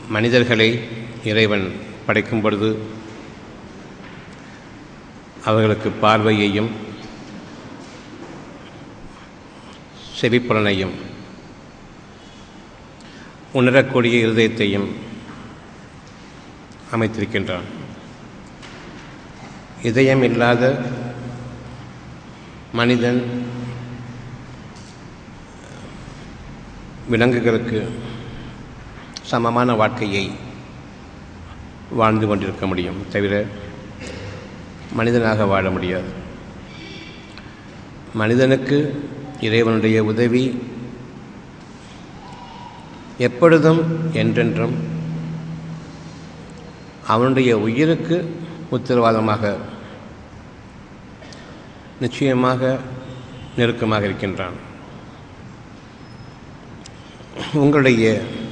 மனிதர்களை இறைவன் படைக்கும் பொழுது அவர்களுக்கு பார்வையையும் செவிப்புலனையும் உணரக்கூடிய இருதயத்தையும் அமைத்திருக்கின்றான் இதயம் இல்லாத மனிதன் விலங்குகளுக்கு சமமான வாழ்க்கையை வாழ்ந்து கொண்டிருக்க முடியும் தவிர மனிதனாக வாழ முடியாது மனிதனுக்கு இறைவனுடைய உதவி எப்பொழுதும் என்றென்றும் அவனுடைய உயிருக்கு உத்தரவாதமாக நிச்சயமாக நெருக்கமாக இருக்கின்றான் உங்களுடைய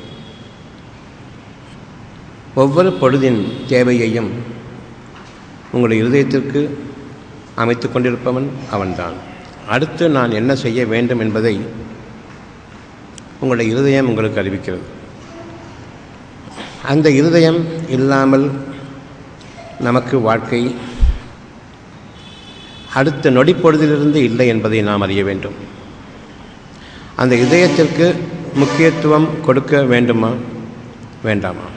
ஒவ்வொரு பொழுதின் தேவையையும் உங்களுடைய இருதயத்திற்கு அமைத்து கொண்டிருப்பவன் அவன்தான் அடுத்து நான் என்ன செய்ய வேண்டும் என்பதை உங்களுடைய இருதயம் உங்களுக்கு அறிவிக்கிறது அந்த இருதயம் இல்லாமல் நமக்கு வாழ்க்கை அடுத்த நொடி பொழுதிலிருந்து இல்லை என்பதை நாம் அறிய வேண்டும் அந்த இதயத்திற்கு முக்கியத்துவம் கொடுக்க வேண்டுமா வேண்டாமா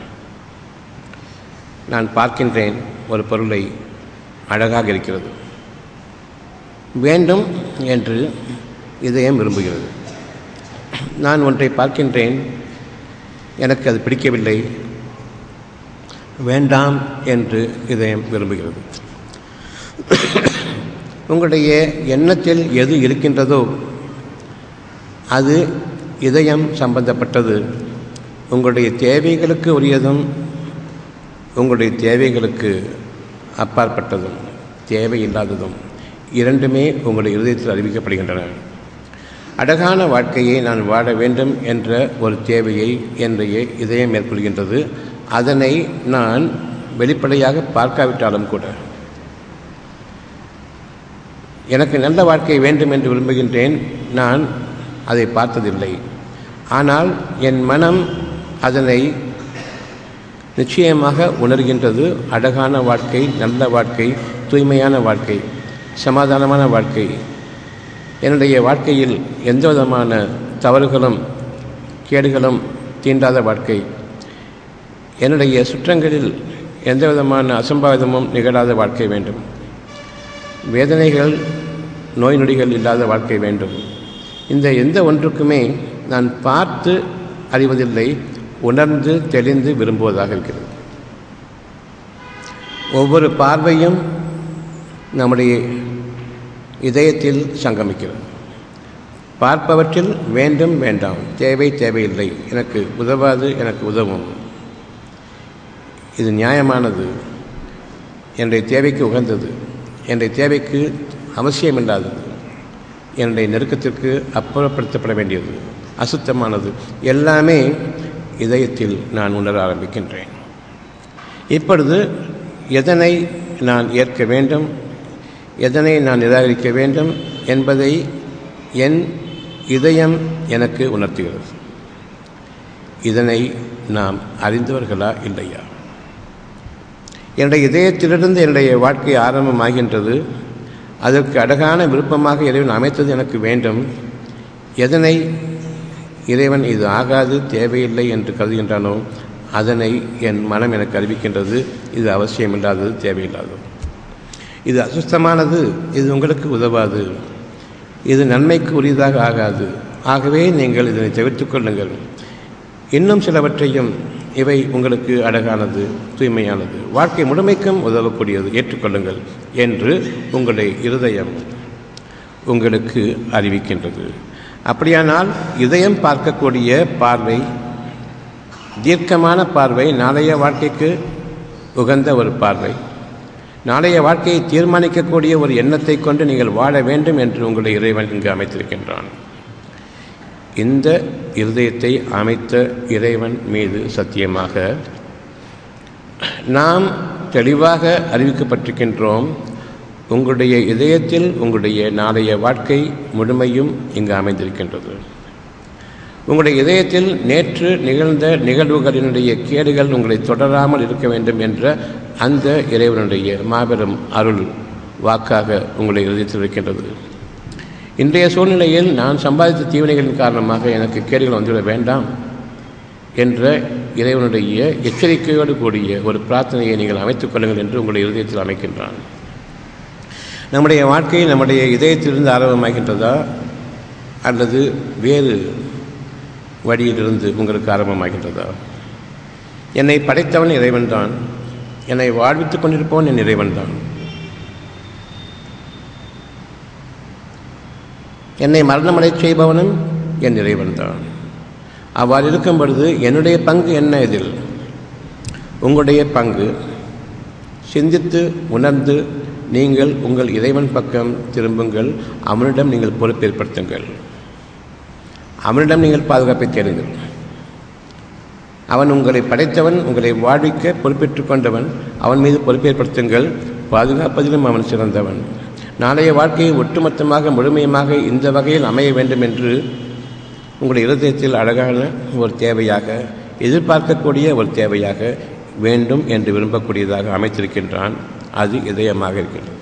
நான் பார்க்கின்றேன் ஒரு பொருளை அழகாக இருக்கிறது வேண்டும் என்று இதயம் விரும்புகிறது நான் ஒன்றை பார்க்கின்றேன் எனக்கு அது பிடிக்கவில்லை வேண்டாம் என்று இதயம் விரும்புகிறது உங்களுடைய எண்ணத்தில் எது இருக்கின்றதோ அது இதயம் சம்பந்தப்பட்டது உங்களுடைய தேவைகளுக்கு உரியதும் உங்களுடைய தேவைகளுக்கு அப்பாற்பட்டதும் தேவையில்லாததும் இரண்டுமே உங்களுடைய இருதயத்தில் அறிவிக்கப்படுகின்றன அழகான வாழ்க்கையை நான் வாழ வேண்டும் என்ற ஒரு தேவையை என்னுடைய இதயம் மேற்கொள்கின்றது அதனை நான் வெளிப்படையாக பார்க்காவிட்டாலும் கூட எனக்கு நல்ல வாழ்க்கை வேண்டும் என்று விரும்புகின்றேன் நான் அதை பார்த்ததில்லை ஆனால் என் மனம் அதனை நிச்சயமாக உணர்கின்றது அழகான வாழ்க்கை நல்ல வாழ்க்கை தூய்மையான வாழ்க்கை சமாதானமான வாழ்க்கை என்னுடைய வாழ்க்கையில் எந்த விதமான தவறுகளும் கேடுகளும் தீண்டாத வாழ்க்கை என்னுடைய சுற்றங்களில் எந்த விதமான அசம்பாவிதமும் நிகழாத வாழ்க்கை வேண்டும் வேதனைகள் நோய் நொடிகள் இல்லாத வாழ்க்கை வேண்டும் இந்த எந்த ஒன்றுக்குமே நான் பார்த்து அறிவதில்லை உணர்ந்து தெளிந்து விரும்புவதாக இருக்கிறது ஒவ்வொரு பார்வையும் நம்முடைய இதயத்தில் சங்கமிக்கிறது பார்ப்பவற்றில் வேண்டும் வேண்டாம் தேவை தேவையில்லை எனக்கு உதவாது எனக்கு உதவும் இது நியாயமானது என்னுடைய தேவைக்கு உகந்தது என்னுடைய தேவைக்கு அவசியமில்லாதது என்னுடைய நெருக்கத்திற்கு அப்புறப்படுத்தப்பட வேண்டியது அசுத்தமானது எல்லாமே இதயத்தில் நான் உணர ஆரம்பிக்கின்றேன் இப்பொழுது எதனை நான் ஏற்க வேண்டும் எதனை நான் நிராகரிக்க வேண்டும் என்பதை என் இதயம் எனக்கு உணர்த்துகிறது இதனை நாம் அறிந்தவர்களா இல்லையா என்னுடைய இதயத்திலிருந்து என்னுடைய வாழ்க்கை ஆரம்பமாகின்றது அதற்கு அழகான விருப்பமாக இறைவன் அமைத்தது எனக்கு வேண்டும் எதனை இறைவன் இது ஆகாது தேவையில்லை என்று கருதுகின்றானோ அதனை என் மனம் எனக்கு அறிவிக்கின்றது இது அவசியமில்லாதது தேவையில்லாதது இது அசுத்தமானது இது உங்களுக்கு உதவாது இது நன்மைக்கு உரியதாக ஆகாது ஆகவே நீங்கள் இதனை தவிர்த்து கொள்ளுங்கள் இன்னும் சிலவற்றையும் இவை உங்களுக்கு அழகானது தூய்மையானது வாழ்க்கை முழுமைக்கும் உதவக்கூடியது ஏற்றுக்கொள்ளுங்கள் என்று உங்களுடைய இருதயம் உங்களுக்கு அறிவிக்கின்றது அப்படியானால் இதயம் பார்க்கக்கூடிய பார்வை தீர்க்கமான பார்வை நாளைய வாழ்க்கைக்கு உகந்த ஒரு பார்வை நாளைய வாழ்க்கையை தீர்மானிக்கக்கூடிய ஒரு எண்ணத்தை கொண்டு நீங்கள் வாழ வேண்டும் என்று உங்களுடைய இறைவன் இங்கு அமைத்திருக்கின்றான் இந்த இருதயத்தை அமைத்த இறைவன் மீது சத்தியமாக நாம் தெளிவாக அறிவிக்கப்பட்டிருக்கின்றோம் உங்களுடைய இதயத்தில் உங்களுடைய நாளைய வாழ்க்கை முழுமையும் இங்கு அமைந்திருக்கின்றது உங்களுடைய இதயத்தில் நேற்று நிகழ்ந்த நிகழ்வுகளினுடைய கேடுகள் உங்களை தொடராமல் இருக்க வேண்டும் என்ற அந்த இறைவனுடைய மாபெரும் அருள் வாக்காக உங்களை இதயத்தில் இருக்கின்றது இன்றைய சூழ்நிலையில் நான் சம்பாதித்த தீவினைகளின் காரணமாக எனக்கு கேடுகள் வந்துவிட வேண்டாம் என்ற இறைவனுடைய எச்சரிக்கையோடு கூடிய ஒரு பிரார்த்தனையை நீங்கள் அமைத்துக் கொள்ளுங்கள் என்று உங்களுடைய இதயத்தில் அமைக்கின்றான் நம்முடைய வாழ்க்கை நம்முடைய இதயத்திலிருந்து ஆரம்பமாகின்றதா அல்லது வேறு வழியிலிருந்து உங்களுக்கு ஆரம்பமாகின்றதா என்னை படைத்தவன் இறைவன்தான் என்னை வாழ்வித்துக் கொண்டிருப்பவன் என் இறைவன்தான் என்னை மரணமடைச் செய்பவனும் என் இறைவன்தான் அவ்வாறு இருக்கும் பொழுது என்னுடைய பங்கு என்ன இதில் உங்களுடைய பங்கு சிந்தித்து உணர்ந்து நீங்கள் உங்கள் இறைவன் பக்கம் திரும்புங்கள் அவனிடம் நீங்கள் பொறுப்பேற்படுத்துங்கள் அவனிடம் நீங்கள் பாதுகாப்பை தேடுங்கள் அவன் உங்களை படைத்தவன் உங்களை வாழ்விக்க பொறுப்பேற்றுக் கொண்டவன் அவன் மீது பொறுப்பேற்படுத்துங்கள் பாதுகாப்பதிலும் அவன் சிறந்தவன் நாளைய வாழ்க்கையை ஒட்டுமொத்தமாக முழுமையமாக இந்த வகையில் அமைய வேண்டும் என்று உங்களுடைய இருதயத்தில் அழகான ஒரு தேவையாக எதிர்பார்க்கக்கூடிய ஒரு தேவையாக வேண்டும் என்று விரும்பக்கூடியதாக அமைத்திருக்கின்றான் அது இதயமாக இருக்கின்றது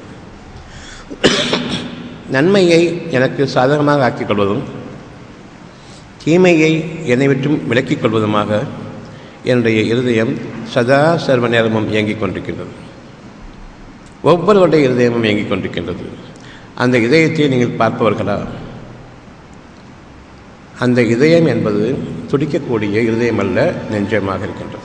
நன்மையை எனக்கு சாதகமாக ஆக்கிக் கொள்வதும் தீமையை என்னை விட்டும் விலக்கிக் கொள்வதுமாக என்னுடைய இருதயம் சதா சர்வ நேரமும் இயங்கிக் கொண்டிருக்கின்றது ஒவ்வொருவருடைய இருதயமும் இயங்கிக் கொண்டிருக்கின்றது அந்த இதயத்தை நீங்கள் பார்ப்பவர்களா அந்த இதயம் என்பது துடிக்கக்கூடிய இருதயம் அல்ல நெஞ்சமாக இருக்கின்றது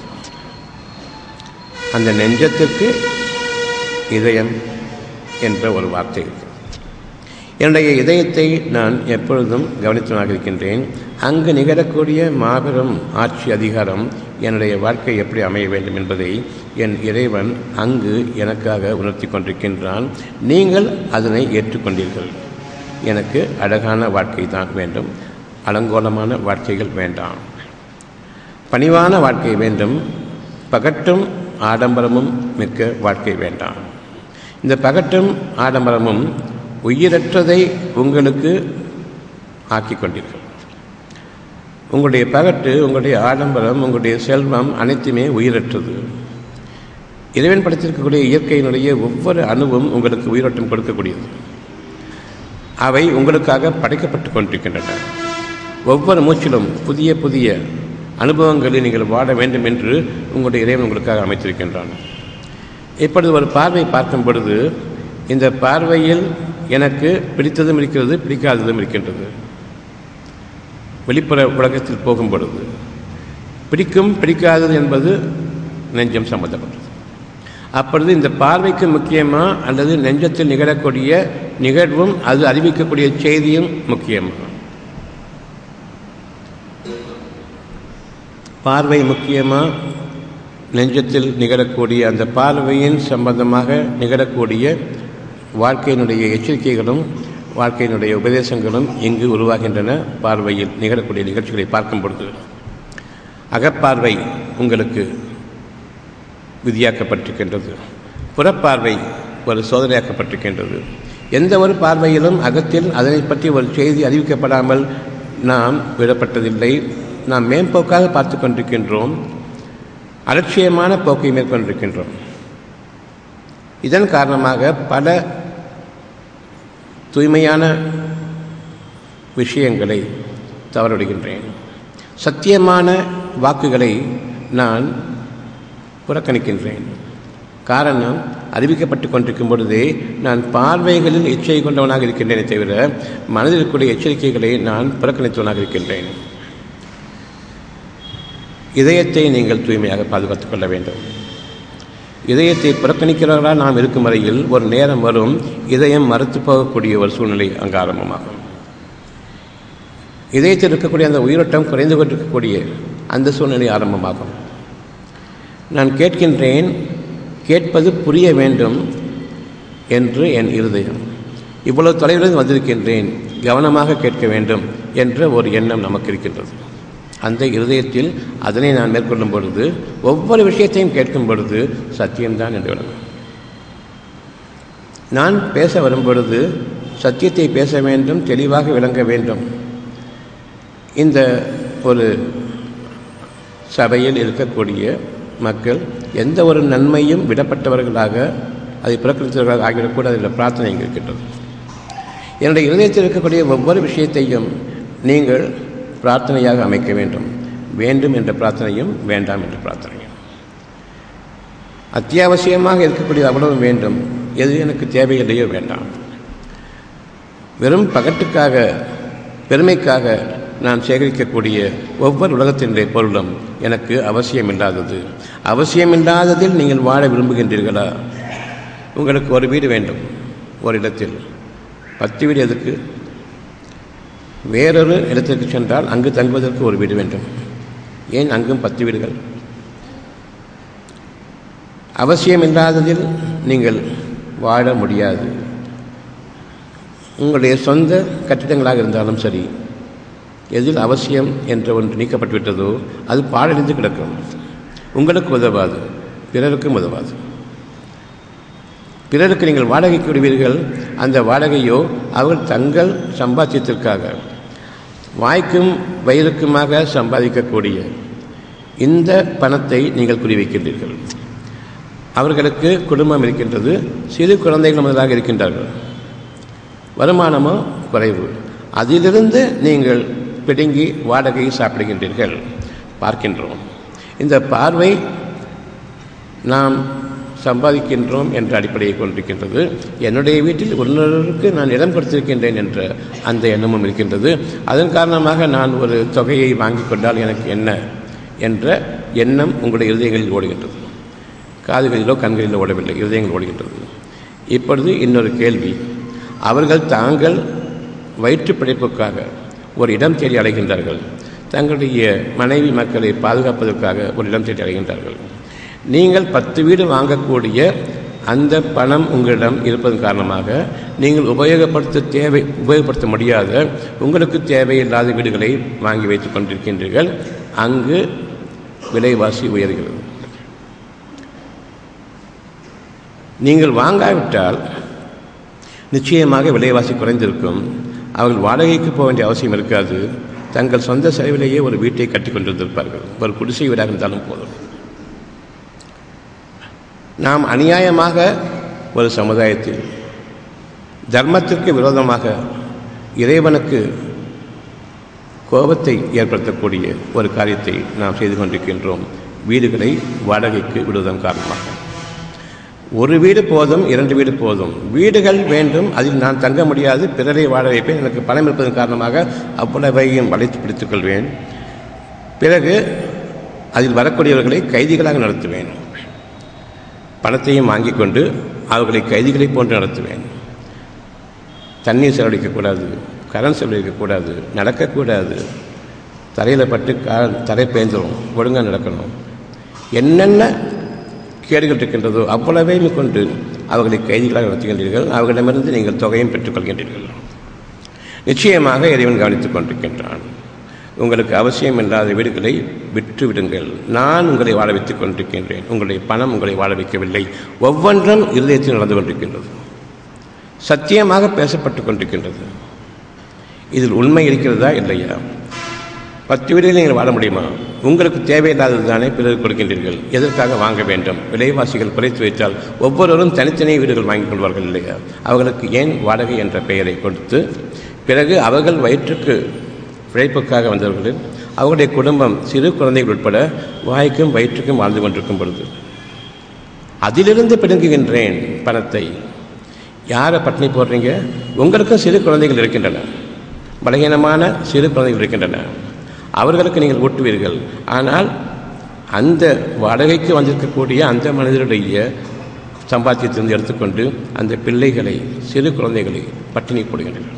அந்த நெஞ்சத்திற்கு இதயம் என்ற ஒரு வார்த்தை இருக்கு என்னுடைய இதயத்தை நான் எப்பொழுதும் கவனித்தனாக இருக்கின்றேன் அங்கு நிகழக்கூடிய மாபெரும் ஆட்சி அதிகாரம் என்னுடைய வாழ்க்கை எப்படி அமைய வேண்டும் என்பதை என் இறைவன் அங்கு எனக்காக உணர்த்தி கொண்டிருக்கின்றான் நீங்கள் அதனை ஏற்றுக்கொண்டீர்கள் எனக்கு அழகான வாழ்க்கை தான் வேண்டும் அலங்கோலமான வாழ்க்கைகள் வேண்டாம் பணிவான வாழ்க்கை வேண்டும் பகட்டும் ஆடம்பரமும் மிக்க வாழ்க்கை வேண்டாம் இந்த பகட்டும் ஆடம்பரமும் உயிரற்றதை உங்களுக்கு ஆக்கிக் கொண்டீர்கள் உங்களுடைய பகட்டு உங்களுடைய ஆடம்பரம் உங்களுடைய செல்வம் அனைத்துமே உயிரற்றது இறைவன் படைத்திருக்கக்கூடிய இயற்கையினுடைய ஒவ்வொரு அணுவும் உங்களுக்கு உயிரோட்டம் கொடுக்கக்கூடியது அவை உங்களுக்காக படைக்கப்பட்டு கொண்டிருக்கின்றன ஒவ்வொரு மூச்சிலும் புதிய புதிய அனுபவங்களை நீங்கள் வாட வேண்டும் என்று உங்களுடைய இறைவன் உங்களுக்காக அமைத்திருக்கின்றான் இப்பொழுது ஒரு பார்வை பார்க்கும் பொழுது இந்த பார்வையில் எனக்கு பிடித்ததும் இருக்கிறது பிடிக்காததும் இருக்கின்றது வெளிப்புற உலகத்தில் போகும் பொழுது பிடிக்கும் பிடிக்காதது என்பது நெஞ்சம் சம்பந்தப்பட்டது அப்பொழுது இந்த பார்வைக்கு முக்கியமா அல்லது நெஞ்சத்தில் நிகழக்கூடிய நிகழ்வும் அது அறிவிக்கக்கூடிய செய்தியும் முக்கியமா பார்வை முக்கியமா நெஞ்சத்தில் நிகழக்கூடிய அந்த பார்வையின் சம்பந்தமாக நிகழக்கூடிய வாழ்க்கையினுடைய எச்சரிக்கைகளும் வாழ்க்கையினுடைய உபதேசங்களும் இங்கு உருவாகின்றன பார்வையில் நிகழக்கூடிய நிகழ்ச்சிகளை பார்க்கும் பொழுது அகப்பார்வை உங்களுக்கு விதியாக்கப்பட்டிருக்கின்றது புறப்பார்வை ஒரு சோதனையாக்கப்பட்டிருக்கின்றது எந்த ஒரு பார்வையிலும் அகத்தில் அதனை பற்றி ஒரு செய்தி அறிவிக்கப்படாமல் நாம் விடப்பட்டதில்லை நாம் மேம்போக்காக பார்த்து கொண்டிருக்கின்றோம் அலட்சியமான போக்கை மேற்கொண்டிருக்கின்றோம் இதன் காரணமாக பல தூய்மையான விஷயங்களை தவறவிடுகின்றேன் சத்தியமான வாக்குகளை நான் புறக்கணிக்கின்றேன் காரணம் அறிவிக்கப்பட்டு கொண்டிருக்கும் பொழுதே நான் பார்வைகளில் எச்சரிக்கை கொண்டவனாக இருக்கின்றேனே தவிர மனதில் இருக்கக்கூடிய எச்சரிக்கைகளை நான் புறக்கணித்தவனாக இருக்கின்றேன் இதயத்தை நீங்கள் தூய்மையாக பாதுகாத்துக் கொள்ள வேண்டும் இதயத்தை புறக்கணிக்கிறவர்களாக நாம் இருக்கும் வரையில் ஒரு நேரம் வரும் இதயம் மறுத்து போகக்கூடிய ஒரு சூழ்நிலை அங்கு ஆரம்பமாகும் இதயத்தில் இருக்கக்கூடிய அந்த உயிரோட்டம் குறைந்து கொண்டிருக்கக்கூடிய அந்த சூழ்நிலை ஆரம்பமாகும் நான் கேட்கின்றேன் கேட்பது புரிய வேண்டும் என்று என் இருதயம் இவ்வளவு தொலைவிலிருந்து வந்திருக்கின்றேன் கவனமாக கேட்க வேண்டும் என்ற ஒரு எண்ணம் நமக்கு இருக்கின்றது அந்த இருதயத்தில் அதனை நான் மேற்கொள்ளும் பொழுது ஒவ்வொரு விஷயத்தையும் கேட்கும் பொழுது சத்தியம்தான் என்று விடணும் நான் பேச வரும் பொழுது சத்தியத்தை பேச வேண்டும் தெளிவாக விளங்க வேண்டும் இந்த ஒரு சபையில் இருக்கக்கூடிய மக்கள் எந்த ஒரு நன்மையும் விடப்பட்டவர்களாக அதை புறக்கணித்தவர்களாக ஆகிவிடக்கூடாது என்ற பிரார்த்தனை இங்கே இருக்கின்றது என்னுடைய இருதயத்தில் இருக்கக்கூடிய ஒவ்வொரு விஷயத்தையும் நீங்கள் பிரார்த்தனையாக அமைக்க வேண்டும் வேண்டும் என்ற பிரார்த்தனையும் வேண்டாம் என்ற பிரார்த்தனையும் அத்தியாவசியமாக இருக்கக்கூடிய அவ்வளவு வேண்டும் எது எனக்கு தேவையில்லையோ வேண்டாம் வெறும் பகட்டுக்காக பெருமைக்காக நான் சேகரிக்கக்கூடிய ஒவ்வொரு உலகத்தினுடைய பொருளும் எனக்கு அவசியமில்லாதது அவசியமில்லாததில் நீங்கள் வாழ விரும்புகின்றீர்களா உங்களுக்கு ஒரு வீடு வேண்டும் ஒரு இடத்தில் பத்து வீடு எதுக்கு வேறொரு இடத்திற்கு சென்றால் அங்கு தங்குவதற்கு ஒரு வீடு வேண்டும் ஏன் அங்கும் பத்து வீடுகள் அவசியமில்லாததில் நீங்கள் வாழ முடியாது உங்களுடைய சொந்த கட்டிடங்களாக இருந்தாலும் சரி எதில் அவசியம் என்ற ஒன்று நீக்கப்பட்டுவிட்டதோ அது பாழடைந்து கிடக்கும் உங்களுக்கு உதவாது பிறருக்கும் உதவாது பிறருக்கு நீங்கள் வாடகைக்கு விடுவீர்கள் அந்த வாடகையோ அவர்கள் தங்கள் சம்பாத்தியத்திற்காக வாய்க்கும் வயிறுக்குமாக சம்பாதிக்கக்கூடிய இந்த பணத்தை நீங்கள் குறிவைக்கின்றீர்கள் அவர்களுக்கு குடும்பம் இருக்கின்றது சிறு குழந்தைகள் முதலாக இருக்கின்றார்கள் வருமானமோ குறைவு அதிலிருந்து நீங்கள் பிடுங்கி வாடகை சாப்பிடுகின்றீர்கள் பார்க்கின்றோம் இந்த பார்வை நாம் சம்பாதிக்கின்றோம் என்ற அடிப்படையை கொண்டிருக்கின்றது என்னுடைய வீட்டில் இன்னொருவருக்கு நான் இடம் கொடுத்திருக்கின்றேன் என்ற அந்த எண்ணமும் இருக்கின்றது அதன் காரணமாக நான் ஒரு தொகையை வாங்கி கொண்டால் எனக்கு என்ன என்ற எண்ணம் உங்களுடைய இருதயங்களில் ஓடுகின்றது காதுகளிலோ கண்களிலோ ஓடவில்லை இருதயங்கள் ஓடுகின்றது இப்பொழுது இன்னொரு கேள்வி அவர்கள் தாங்கள் வயிற்று பிழைப்புக்காக ஒரு இடம் தேடி அலைகின்றார்கள் தங்களுடைய மனைவி மக்களை பாதுகாப்பதற்காக ஒரு இடம் தேடி அலைகின்றார்கள் நீங்கள் பத்து வீடு வாங்கக்கூடிய அந்த பணம் உங்களிடம் இருப்பதன் காரணமாக நீங்கள் உபயோகப்படுத்த தேவை உபயோகப்படுத்த முடியாத உங்களுக்கு தேவையில்லாத வீடுகளை வாங்கி வைத்துக் கொண்டிருக்கின்றீர்கள் அங்கு விலைவாசி உயர்கிறது நீங்கள் வாங்காவிட்டால் நிச்சயமாக விலைவாசி குறைந்திருக்கும் அவர்கள் வாடகைக்கு போக வேண்டிய அவசியம் இருக்காது தங்கள் சொந்த செலவிலேயே ஒரு வீட்டை கட்டி கொண்டிருந்திருப்பார்கள் ஒரு குடிசை வீடாக இருந்தாலும் போதும் நாம் அநியாயமாக ஒரு சமுதாயத்தில் தர்மத்திற்கு விரோதமாக இறைவனுக்கு கோபத்தை ஏற்படுத்தக்கூடிய ஒரு காரியத்தை நாம் செய்து கொண்டிருக்கின்றோம் வீடுகளை வாடகைக்கு விடுவதன் காரணமாக ஒரு வீடு போதும் இரண்டு வீடு போதும் வீடுகள் வேண்டும் அதில் நான் தங்க முடியாது பிறரை வாழ வைப்பேன் எனக்கு பணம் இருப்பதன் காரணமாக அவ்வளவையும் வளைத்து பிடித்துக் கொள்வேன் பிறகு அதில் வரக்கூடியவர்களை கைதிகளாக நடத்துவேன் பணத்தையும் வாங்கி கொண்டு அவர்களை கைதிகளை போன்று நடத்துவேன் தண்ணீர் செலவழிக்கக்கூடாது கரண்ட் செலவழிக்கக்கூடாது நடக்கக்கூடாது தரையில் பட்டு கா தரை பேந்துடும் ஒழுங்காக நடக்கணும் என்னென்ன கேடுகள் இருக்கின்றதோ அவ்வளவையும் கொண்டு அவர்களை கைதிகளாக நடத்துகின்றீர்கள் அவர்களிடமிருந்து நீங்கள் தொகையும் பெற்றுக்கொள்கின்றீர்கள் நிச்சயமாக இறைவன் கவனித்துக் கொண்டிருக்கின்றான் உங்களுக்கு அவசியம் இல்லாத வீடுகளை விட்டு விடுங்கள் நான் உங்களை வாழ வைத்துக் கொண்டிருக்கின்றேன் உங்களுடைய பணம் உங்களை வாழ வைக்கவில்லை ஒவ்வொன்றும் இருதயத்தில் நடந்து கொண்டிருக்கின்றது சத்தியமாக பேசப்பட்டு கொண்டிருக்கின்றது இதில் உண்மை இருக்கிறதா இல்லையா பத்து வீடுகளில் நீங்கள் வாழ முடியுமா உங்களுக்கு தேவையில்லாதது தானே பிறகு கொடுக்கின்றீர்கள் எதற்காக வாங்க வேண்டும் விலைவாசிகள் குறைத்து வைத்தால் ஒவ்வொருவரும் தனித்தனி வீடுகள் வாங்கிக் கொள்வார்கள் இல்லையா அவர்களுக்கு ஏன் வாடகை என்ற பெயரை கொடுத்து பிறகு அவர்கள் வயிற்றுக்கு பிழைப்புக்காக வந்தவர்கள் அவருடைய குடும்பம் சிறு குழந்தைகள் உட்பட வாய்க்கும் வயிற்றுக்கும் வாழ்ந்து கொண்டிருக்கும் பொழுது அதிலிருந்து பிடுங்குகின்றேன் பணத்தை யாரை பட்டினி போடுறீங்க உங்களுக்கும் சிறு குழந்தைகள் இருக்கின்றன பலகீனமான சிறு குழந்தைகள் இருக்கின்றன அவர்களுக்கு நீங்கள் ஊட்டுவீர்கள் ஆனால் அந்த வாடகைக்கு வந்திருக்கக்கூடிய அந்த மனிதருடைய சம்பாத்தியத்திலிருந்து எடுத்துக்கொண்டு அந்த பிள்ளைகளை சிறு குழந்தைகளை பட்டினி போடுகின்றனர்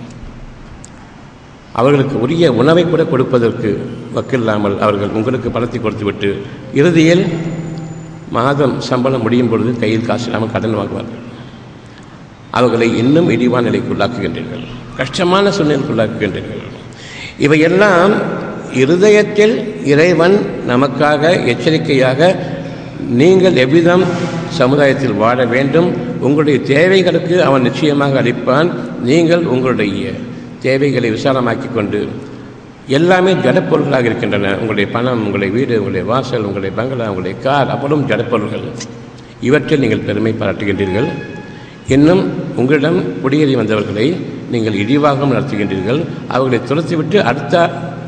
அவர்களுக்கு உரிய உணவை கூட கொடுப்பதற்கு வக்கில்லாமல் அவர்கள் உங்களுக்கு பணத்தை கொடுத்துவிட்டு இறுதியில் மாதம் சம்பளம் முடியும் பொழுது கையில் காசு இல்லாமல் கடன் வாங்குவார்கள் அவர்களை இன்னும் இடிவான நிலைக்குள்ளாக்குகின்றீர்கள் கஷ்டமான சூழ்நிலைக்குள்ளாக்குகின்றீர்கள் இவையெல்லாம் இருதயத்தில் இறைவன் நமக்காக எச்சரிக்கையாக நீங்கள் எவ்விதம் சமுதாயத்தில் வாழ வேண்டும் உங்களுடைய தேவைகளுக்கு அவன் நிச்சயமாக அளிப்பான் நீங்கள் உங்களுடைய தேவைகளை விசாலமாக்கி கொண்டு எல்லாமே ஜடப்பொருள்களாக இருக்கின்றன உங்களுடைய பணம் உங்களுடைய வீடு உங்களுடைய வாசல் உங்களுடைய பங்களா உங்களுடைய கார் அவ்வளவும் ஜடப்பொருள்கள் இவற்றில் நீங்கள் பெருமை பாராட்டுகின்றீர்கள் இன்னும் உங்களிடம் குடியேறி வந்தவர்களை நீங்கள் இழிவாகவும் நடத்துகின்றீர்கள் அவர்களை துரத்திவிட்டு அடுத்த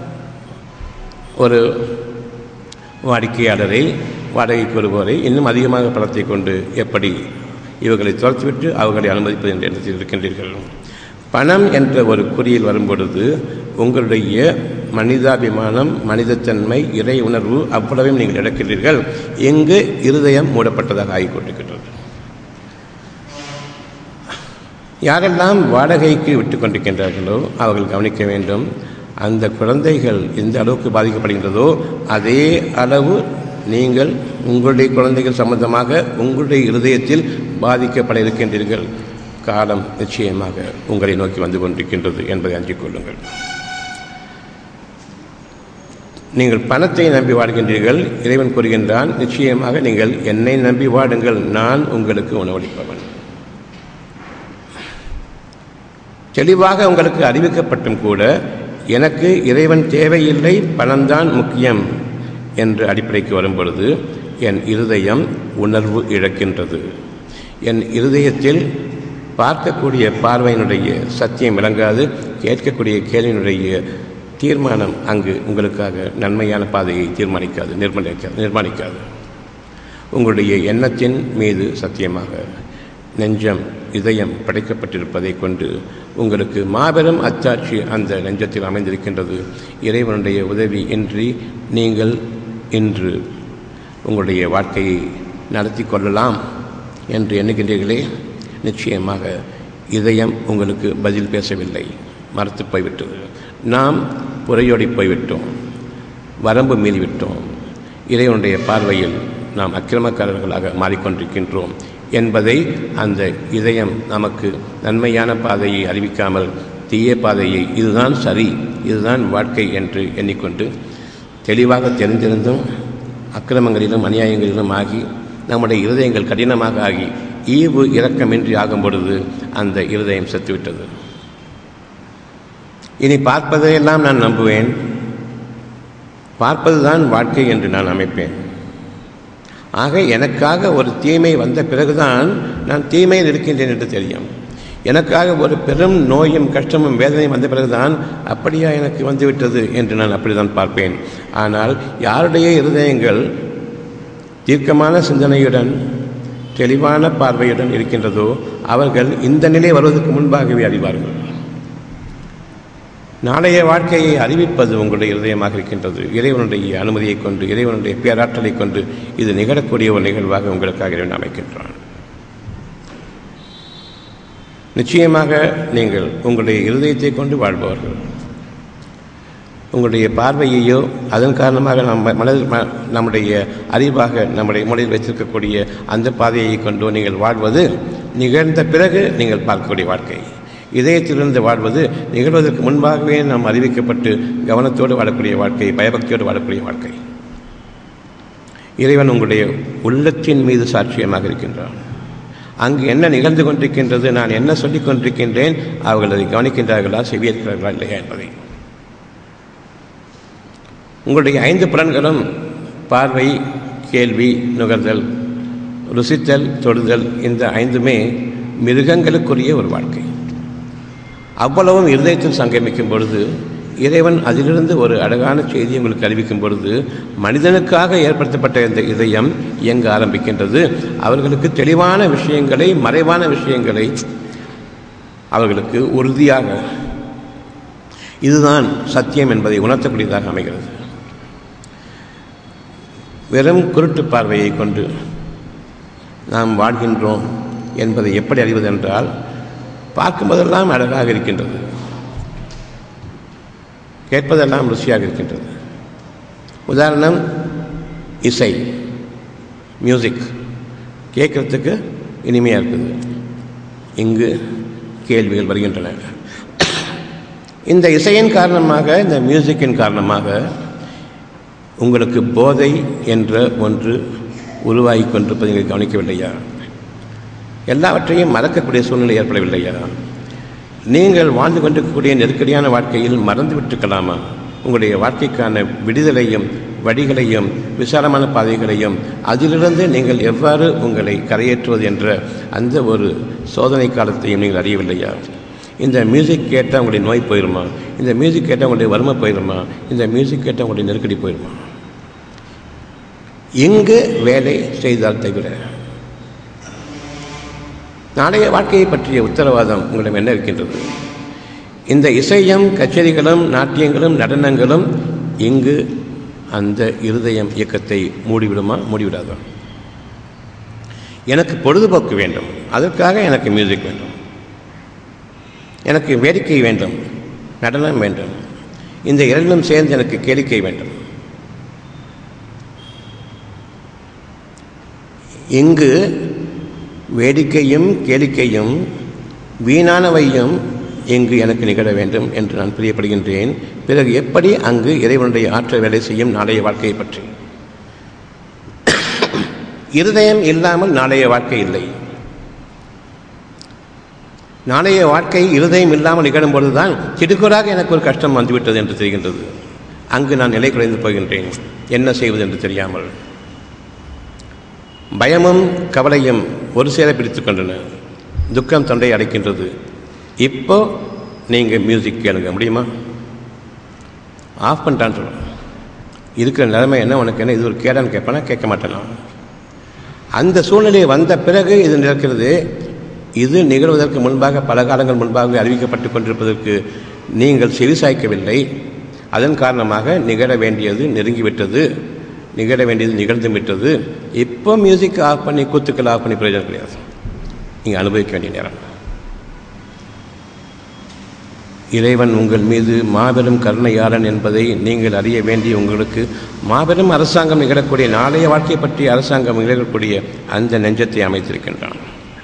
ஒரு வாடிக்கையாளரை வாடகைக்கு வருபவரை இன்னும் அதிகமாக பணத்தை கொண்டு எப்படி இவர்களை துரத்திவிட்டு அவர்களை அனுமதிப்பது என்ற எண்ணத்தில் இருக்கின்றீர்கள் பணம் என்ற ஒரு குறியில் வரும்பொழுது உங்களுடைய மனிதாபிமானம் மனிதத்தன்மை இறை உணர்வு அவ்வளவையும் நீங்கள் இழக்கின்றீர்கள் எங்கு இருதயம் மூடப்பட்டதாக ஆகிக் கொண்டிருக்கின்றது யாரெல்லாம் வாடகைக்கு விட்டு கொண்டிருக்கின்றார்களோ அவர்கள் கவனிக்க வேண்டும் அந்த குழந்தைகள் எந்த அளவுக்கு பாதிக்கப்படுகின்றதோ அதே அளவு நீங்கள் உங்களுடைய குழந்தைகள் சம்பந்தமாக உங்களுடைய இருதயத்தில் பாதிக்கப்பட இருக்கின்றீர்கள் காலம் நிச்சயமாக உங்களை நோக்கி வந்து கொண்டிருக்கின்றது என்பதை அஞ்சிக் கொள்ளுங்கள் நீங்கள் பணத்தை நம்பி வாடுகின்றீர்கள் இறைவன் கூறுகின்றான் நிச்சயமாக நீங்கள் என்னை நம்பி வாடுங்கள் நான் உங்களுக்கு உணவளிப்பவன் தெளிவாக உங்களுக்கு அறிவிக்கப்பட்டும் கூட எனக்கு இறைவன் தேவையில்லை பணம்தான் முக்கியம் என்ற அடிப்படைக்கு வரும்பொழுது என் இருதயம் உணர்வு இழக்கின்றது என் இருதயத்தில் பார்க்கக்கூடிய பார்வையினுடைய சத்தியம் விளங்காது கேட்கக்கூடிய கேள்வியினுடைய தீர்மானம் அங்கு உங்களுக்காக நன்மையான பாதையை தீர்மானிக்காது நிர்மாணிக்காது நிர்மாணிக்காது உங்களுடைய எண்ணத்தின் மீது சத்தியமாக நெஞ்சம் இதயம் படைக்கப்பட்டிருப்பதை கொண்டு உங்களுக்கு மாபெரும் அச்சாட்சி அந்த நெஞ்சத்தில் அமைந்திருக்கின்றது இறைவனுடைய உதவி இன்றி நீங்கள் இன்று உங்களுடைய வாழ்க்கையை நடத்தி கொள்ளலாம் என்று எண்ணுகின்றீர்களே நிச்சயமாக இதயம் உங்களுக்கு பதில் பேசவில்லை மறுத்து போய்விட்டது நாம் புறையோடி போய்விட்டோம் வரம்பு மீறிவிட்டோம் இறைவனுடைய பார்வையில் நாம் அக்கிரமக்காரர்களாக மாறிக்கொண்டிருக்கின்றோம் என்பதை அந்த இதயம் நமக்கு நன்மையான பாதையை அறிவிக்காமல் தீய பாதையை இதுதான் சரி இதுதான் வாழ்க்கை என்று எண்ணிக்கொண்டு தெளிவாக தெரிந்திருந்தும் அக்கிரமங்களிலும் அநியாயங்களிலும் ஆகி நம்முடைய இருதயங்கள் கடினமாக ஆகி ஈவு இரக்கமின்றி ஆகும் பொழுது அந்த இருதயம் செத்துவிட்டது இனி பார்ப்பதையெல்லாம் நான் நம்புவேன் பார்ப்பதுதான் வாழ்க்கை என்று நான் அமைப்பேன் ஆக எனக்காக ஒரு தீமை வந்த பிறகுதான் நான் தீமையில் இருக்கின்றேன் என்று தெரியும் எனக்காக ஒரு பெரும் நோயும் கஷ்டமும் வேதனையும் வந்த பிறகுதான் அப்படியா எனக்கு வந்துவிட்டது என்று நான் அப்படிதான் பார்ப்பேன் ஆனால் யாருடைய இருதயங்கள் தீர்க்கமான சிந்தனையுடன் தெளிவான பார்வையுடன் இருக்கின்றதோ அவர்கள் இந்த நிலை வருவதற்கு முன்பாகவே அறிவார்கள் நாளைய வாழ்க்கையை அறிவிப்பது உங்களுடைய இருதயமாக இருக்கின்றது இறைவனுடைய அனுமதியை கொண்டு இறைவனுடைய பேராற்றலை கொண்டு இது நிகழக்கூடிய ஒரு நிகழ்வாக உங்களுக்காக இறைவன் அமைக்கின்றான் நிச்சயமாக நீங்கள் உங்களுடைய இருதயத்தை கொண்டு வாழ்பவர்கள் உங்களுடைய பார்வையையோ அதன் காரணமாக நம்ம மனதில் நம்முடைய அறிவாக நம்முடைய மூலையில் வைத்திருக்கக்கூடிய அந்த பாதையை கொண்டோ நீங்கள் வாழ்வது நிகழ்ந்த பிறகு நீங்கள் பார்க்கக்கூடிய வாழ்க்கை இதயத்திலிருந்து வாழ்வது நிகழ்வதற்கு முன்பாகவே நாம் அறிவிக்கப்பட்டு கவனத்தோடு வாழக்கூடிய வாழ்க்கை பயபக்தியோடு வாழக்கூடிய வாழ்க்கை இறைவன் உங்களுடைய உள்ளத்தின் மீது சாட்சியமாக இருக்கின்றான் அங்கு என்ன நிகழ்ந்து கொண்டிருக்கின்றது நான் என்ன சொல்லிக் கொண்டிருக்கின்றேன் அவர்கள் அதை கவனிக்கின்றார்களா செவியேற்கிறார்களா இல்லையா என்பதை உங்களுடைய ஐந்து புலன்களும் பார்வை கேள்வி நுகர்தல் ருசித்தல் தொடுதல் இந்த ஐந்துமே மிருகங்களுக்குரிய ஒரு வாழ்க்கை அவ்வளவும் இருதயத்தில் சங்கமிக்கும் பொழுது இறைவன் அதிலிருந்து ஒரு அழகான செய்தி உங்களுக்கு அறிவிக்கும் பொழுது மனிதனுக்காக ஏற்படுத்தப்பட்ட இந்த இதயம் இயங்க ஆரம்பிக்கின்றது அவர்களுக்கு தெளிவான விஷயங்களை மறைவான விஷயங்களை அவர்களுக்கு உறுதியாக இதுதான் சத்தியம் என்பதை உணர்த்தக்கூடியதாக அமைகிறது வெறும் குருட்டு பார்வையை கொண்டு நாம் வாழ்கின்றோம் என்பதை எப்படி அறிவதென்றால் பார்க்கும்போதெல்லாம் அழகாக இருக்கின்றது கேட்பதெல்லாம் ருசியாக இருக்கின்றது உதாரணம் இசை மியூசிக் கேட்குறதுக்கு இனிமையாக இருக்குது இங்கு கேள்விகள் வருகின்றன இந்த இசையின் காரணமாக இந்த மியூசிக்கின் காரணமாக உங்களுக்கு போதை என்ற ஒன்று உருவாகி கொண்டிருப்பதை நீங்கள் கவனிக்கவில்லையா எல்லாவற்றையும் மறக்கக்கூடிய சூழ்நிலை ஏற்படவில்லையா நீங்கள் வாழ்ந்து கொண்டிருக்கக்கூடிய நெருக்கடியான வாழ்க்கையில் மறந்து விட்டுக்கலாமா உங்களுடைய வாழ்க்கைக்கான விடுதலையும் வழிகளையும் விசாலமான பாதைகளையும் அதிலிருந்து நீங்கள் எவ்வாறு உங்களை கரையேற்றுவது என்ற அந்த ஒரு சோதனை காலத்தையும் நீங்கள் அறியவில்லையா இந்த மியூசிக் கேட்டால் உங்களுடைய நோய் போயிடுமா இந்த மியூசிக் கேட்டால் உங்களுடைய வறுமை போயிடுமா இந்த மியூசிக் கேட்டால் உங்களுடைய நெருக்கடி போயிடுமா எங்கு வேலை செய்தால் தவிர நாளைய வாழ்க்கையை பற்றிய உத்தரவாதம் உங்களிடம் என்ன இருக்கின்றது இந்த இசையும் கச்சேரிகளும் நாட்டியங்களும் நடனங்களும் இங்கு அந்த இருதயம் இயக்கத்தை மூடிவிடுமா மூடிவிடாதா எனக்கு பொழுதுபோக்கு வேண்டும் அதற்காக எனக்கு மியூசிக் வேண்டும் எனக்கு வேடிக்கை வேண்டும் நடனம் வேண்டும் இந்த இரண்டும் சேர்ந்து எனக்கு கேளிக்கை வேண்டும் இங்கு வேடிக்கையும் கேளிக்கையும் வீணானவையும் இங்கு எனக்கு நிகழ வேண்டும் என்று நான் பிரியப்படுகின்றேன் பிறகு எப்படி அங்கு இறைவனுடைய ஆற்றல் வேலை செய்யும் நாளைய வாழ்க்கையை பற்றி இருதயம் இல்லாமல் நாளைய வாழ்க்கை இல்லை நாளைய வாழ்க்கை இருதயம் இல்லாமல் நிகழும் பொழுதுதான் திடுக்குறாக எனக்கு ஒரு கஷ்டம் வந்துவிட்டது என்று தெரிகின்றது அங்கு நான் நிலை குறைந்து போகின்றேன் என்ன செய்வது என்று தெரியாமல் பயமும் கவலையும் ஒரு சேர பிடித்து கொண்டன துக்கம் தொண்டை அடைக்கின்றது இப்போ நீங்கள் மியூசிக் கேளுங்க முடியுமா ஆஃப் பண்ணிட்டான்னு சொல்லுவேன் இருக்கிற நிலைமை என்ன உனக்கு என்ன இது ஒரு கேடான்னு கேட்பேனா கேட்க மாட்டேனா அந்த சூழ்நிலை வந்த பிறகு இது நடக்கிறது இது நிகழ்வதற்கு முன்பாக பல காலங்கள் முன்பாக அறிவிக்கப்பட்டு கொண்டிருப்பதற்கு நீங்கள் செவிசாய்க்கவில்லை அதன் காரணமாக நிகழ வேண்டியது நெருங்கிவிட்டது நிகழ வேண்டியது நிகழ்ந்து விட்டது இப்போ மியூசிக் ஆஃப் பண்ணி கூத்துக்கள் ஆஃப் பண்ணி பிரயோஜனம் கிடையாது நீங்கள் அனுபவிக்க வேண்டிய நேரம் இறைவன் உங்கள் மீது மாபெரும் கருணையாளன் என்பதை நீங்கள் அறிய வேண்டி உங்களுக்கு மாபெரும் அரசாங்கம் நிகழக்கூடிய நாளைய வாழ்க்கை பற்றி அரசாங்கம் நிகழக்கூடிய அந்த நெஞ்சத்தை அமைத்திருக்கின்றான்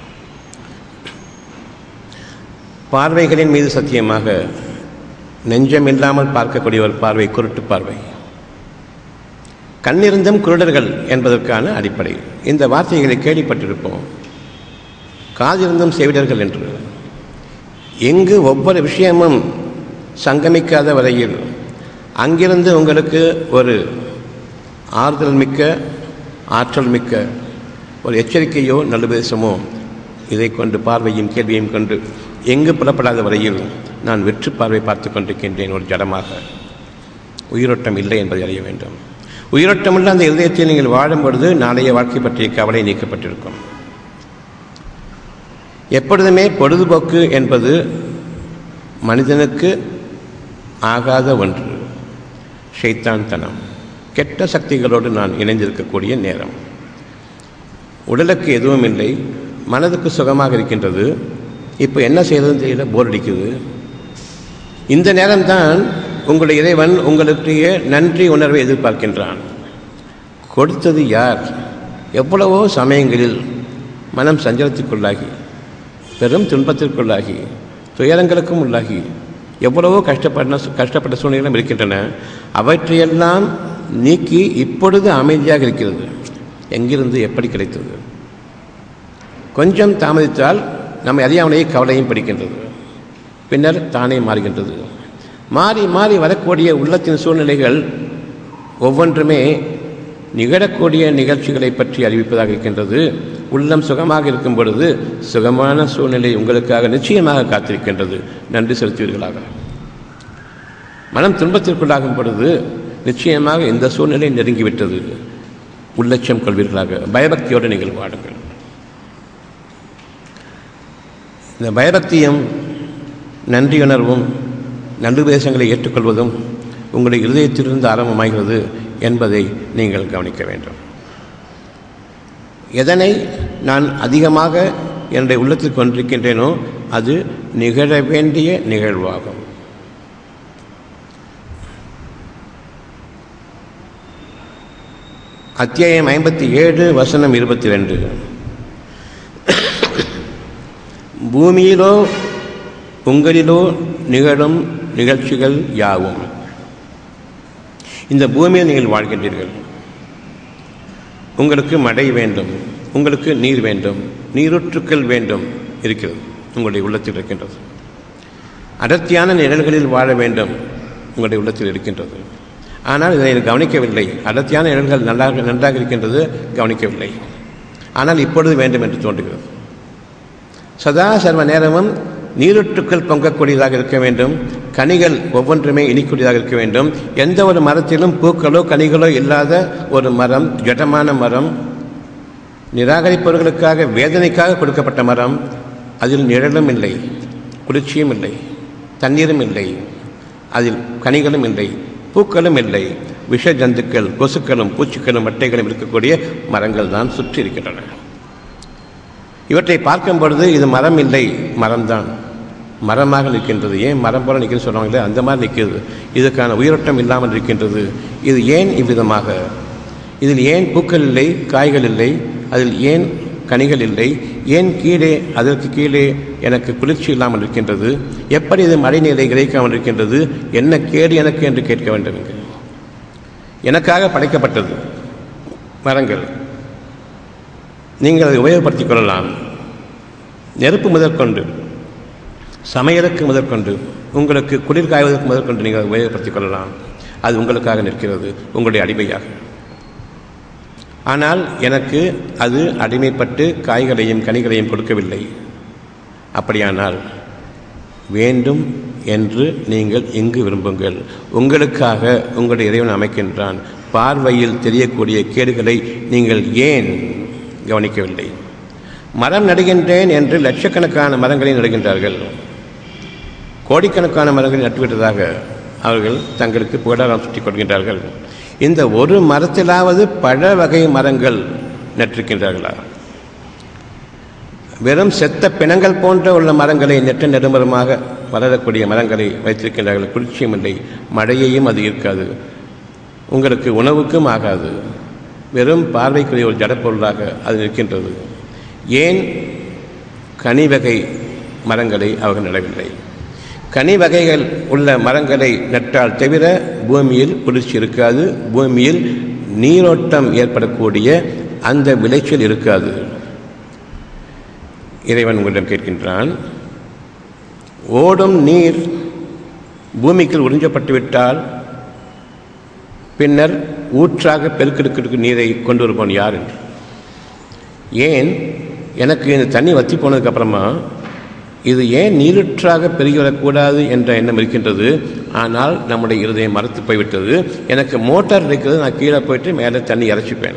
பார்வைகளின் மீது சத்தியமாக நெஞ்சம் இல்லாமல் பார்க்கக்கூடிய ஒரு பார்வை குருட்டு பார்வை கண்ணிருந்தும் குருடர்கள் என்பதற்கான அடிப்படை இந்த வார்த்தைகளை கேள்விப்பட்டிருப்போம் காதிருந்தும் செவிடர்கள் என்று எங்கு ஒவ்வொரு விஷயமும் சங்கமிக்காத வரையில் அங்கிருந்து உங்களுக்கு ஒரு ஆறுதல் மிக்க ஆற்றல் மிக்க ஒரு எச்சரிக்கையோ நல்லுபதேசமோ இதை கொண்டு பார்வையும் கேள்வியும் கொண்டு எங்கு புலப்படாத வரையில் நான் வெற்று பார்வை பார்த்து கொண்டிருக்கின்றேன் ஒரு ஜடமாக உயிரோட்டம் இல்லை என்பதை அறிய வேண்டும் உயிரோட்டமுள்ள அந்த இதயத்தில் நீங்கள் வாழும் பொழுது நாளைய வாழ்க்கை பற்றிய கவலை நீக்கப்பட்டிருக்கும் எப்பொழுதுமே பொழுதுபோக்கு என்பது மனிதனுக்கு ஆகாத ஒன்று ஷைத்தான் தனம் கெட்ட சக்திகளோடு நான் இணைந்திருக்கக்கூடிய நேரம் உடலுக்கு எதுவும் இல்லை மனதுக்கு சுகமாக இருக்கின்றது இப்போ என்ன செய்யறதுன்னு தெரியல போர் அடிக்குது இந்த நேரம்தான் உங்களுடைய இறைவன் உங்களுடைய நன்றி உணர்வை எதிர்பார்க்கின்றான் கொடுத்தது யார் எவ்வளவோ சமயங்களில் மனம் சஞ்சலத்திற்குள்ளாகி பெரும் துன்பத்திற்குள்ளாகி துயரங்களுக்கும் உள்ளாகி எவ்வளவோ கஷ்டப்பட கஷ்டப்பட்ட சூழ்நிலைகளும் இருக்கின்றன அவற்றையெல்லாம் நீக்கி இப்பொழுது அமைதியாக இருக்கிறது எங்கிருந்து எப்படி கிடைத்தது கொஞ்சம் தாமதித்தால் நம்மை அறியாமலேயே கவலையும் படிக்கின்றது பின்னர் தானே மாறுகின்றது மாறி மாறி வரக்கூடிய உள்ளத்தின் சூழ்நிலைகள் ஒவ்வொன்றுமே நிகழக்கூடிய நிகழ்ச்சிகளை பற்றி அறிவிப்பதாக இருக்கின்றது உள்ளம் சுகமாக இருக்கும் பொழுது சுகமான சூழ்நிலை உங்களுக்காக நிச்சயமாக காத்திருக்கின்றது நன்றி செலுத்துவீர்களாக மனம் துன்பத்திற்குள்ளாகும் பொழுது நிச்சயமாக இந்த சூழ்நிலை நெருங்கிவிட்டது உள்ளட்சம் கொள்வீர்களாக பயபக்தியோடு நீங்கள் வாடுங்கள் இந்த பயபக்தியும் நன்றியுணர்வும் நல்லுபதேசங்களை ஏற்றுக்கொள்வதும் உங்களுடைய இருதயத்திலிருந்து ஆரம்பமாகிறது என்பதை நீங்கள் கவனிக்க வேண்டும் எதனை நான் அதிகமாக என்னுடைய உள்ளத்தில் கொண்டிருக்கின்றேனோ அது நிகழ வேண்டிய நிகழ்வாகும் அத்தியாயம் ஐம்பத்தி ஏழு வசனம் இருபத்தி ரெண்டு பூமியிலோ உங்களிலோ நிகழும் நிகழ்ச்சிகள் யாவும் இந்த பூமியில் நீங்கள் வாழ்கின்றீர்கள் உங்களுக்கு மழை வேண்டும் உங்களுக்கு நீர் வேண்டும் நீரூற்றுக்கள் வேண்டும் இருக்கிறது உங்களுடைய உள்ளத்தில் இருக்கின்றது அடர்த்தியான நிழல்களில் வாழ வேண்டும் உங்களுடைய உள்ளத்தில் இருக்கின்றது ஆனால் இதை கவனிக்கவில்லை அடர்த்தியான நிழல்கள் நன்றாக நன்றாக இருக்கின்றது கவனிக்கவில்லை ஆனால் இப்பொழுது வேண்டும் என்று தோன்றுகிறது சதா சர்வ நேரமும் நீருற்றுக்கள் பொங்கக்கூடியதாக இருக்க வேண்டும் கனிகள் ஒவ்வொன்றுமே இனிக்கூடியதாக இருக்க வேண்டும் எந்த ஒரு மரத்திலும் பூக்களோ கனிகளோ இல்லாத ஒரு மரம் ஜடமான மரம் நிராகரிப்பவர்களுக்காக வேதனைக்காக கொடுக்கப்பட்ட மரம் அதில் நிழலும் இல்லை குளிர்ச்சியும் இல்லை தண்ணீரும் இல்லை அதில் கனிகளும் இல்லை பூக்களும் இல்லை விஷ ஜந்துக்கள் கொசுக்களும் பூச்சிக்களும் மட்டைகளும் இருக்கக்கூடிய மரங்கள் தான் சுற்றி இருக்கின்றன இவற்றை பார்க்கும் பொழுது இது மரம் இல்லை மரம்தான் மரமாக நிற்கின்றது ஏன் மரம் போல நிற்கிறது சொல்லுவாங்களே அந்த மாதிரி நிற்கிறது இதுக்கான உயிரோட்டம் இல்லாமல் இருக்கின்றது இது ஏன் இவ்விதமாக இதில் ஏன் பூக்கள் இல்லை காய்கள் இல்லை அதில் ஏன் கனிகள் இல்லை ஏன் கீழே அதற்கு கீழே எனக்கு குளிர்ச்சி இல்லாமல் இருக்கின்றது எப்படி இது மழை நீரை கிடைக்காமல் இருக்கின்றது என்ன கேடு எனக்கு என்று கேட்க வேண்டும் இங்கு எனக்காக படைக்கப்பட்டது மரங்கள் நீங்கள் அதை உபயோகப்படுத்திக் கொள்ளலாம் நெருப்பு முதற்கொண்டு சமையலுக்கு முதற்கொண்டு உங்களுக்கு குளிர் காய்வதற்கு முதற்கொண்டு நீங்கள் உபயோகப்படுத்திக் கொள்ளலாம் அது உங்களுக்காக நிற்கிறது உங்களுடைய அடிமையாக ஆனால் எனக்கு அது அடிமைப்பட்டு காய்களையும் கனிகளையும் கொடுக்கவில்லை அப்படியானால் வேண்டும் என்று நீங்கள் இங்கு விரும்புங்கள் உங்களுக்காக உங்களுடைய இறைவன் அமைக்கின்றான் பார்வையில் தெரியக்கூடிய கேடுகளை நீங்கள் ஏன் கவனிக்கவில்லை மரம் நடுகின்றேன் என்று லட்சக்கணக்கான மரங்களை நடுகின்றார்கள் கோடிக்கணக்கான மரங்களை நட்டுவிட்டதாக அவர்கள் தங்களுக்கு புகழாரம் சுட்டிக் கொள்கின்றார்கள் இந்த ஒரு மரத்திலாவது பழ வகை மரங்கள் நட்டிருக்கின்றார்களா வெறும் செத்த பிணங்கள் போன்ற உள்ள மரங்களை நெட்ட நெடுமரமாக வளரக்கூடிய மரங்களை வைத்திருக்கின்றார்கள் குளிர்ச்சியும் இல்லை மழையையும் அது இருக்காது உங்களுக்கு உணவுக்கும் ஆகாது வெறும் பார்வைக்குரிய ஒரு ஜடப்பொருளாக அது நிற்கின்றது ஏன் கனி வகை மரங்களை அவர்கள் நடவில்லை கனி வகைகள் உள்ள மரங்களை நட்டால் தவிர பூமியில் குளிர்ச்சி இருக்காது பூமியில் நீரோட்டம் ஏற்படக்கூடிய அந்த விளைச்சல் இருக்காது இறைவன் உங்களிடம் கேட்கின்றான் ஓடும் நீர் பூமிக்குள் உறிஞ்சப்பட்டு விட்டால் பின்னர் ஊற்றாக பெருக்கெடுக்கிறதுக்கு நீரை கொண்டு வருவோன் யார் என்று ஏன் எனக்கு இந்த தண்ணி வற்றி போனதுக்கப்புறமா இது ஏன் நீருற்றாக பெருகி வரக்கூடாது என்ற எண்ணம் இருக்கின்றது ஆனால் நம்முடைய இருதயம் மறுத்து போய்விட்டது எனக்கு மோட்டார் இருக்கிறது நான் கீழே போயிட்டு மேலே தண்ணி இறச்சிப்பேன்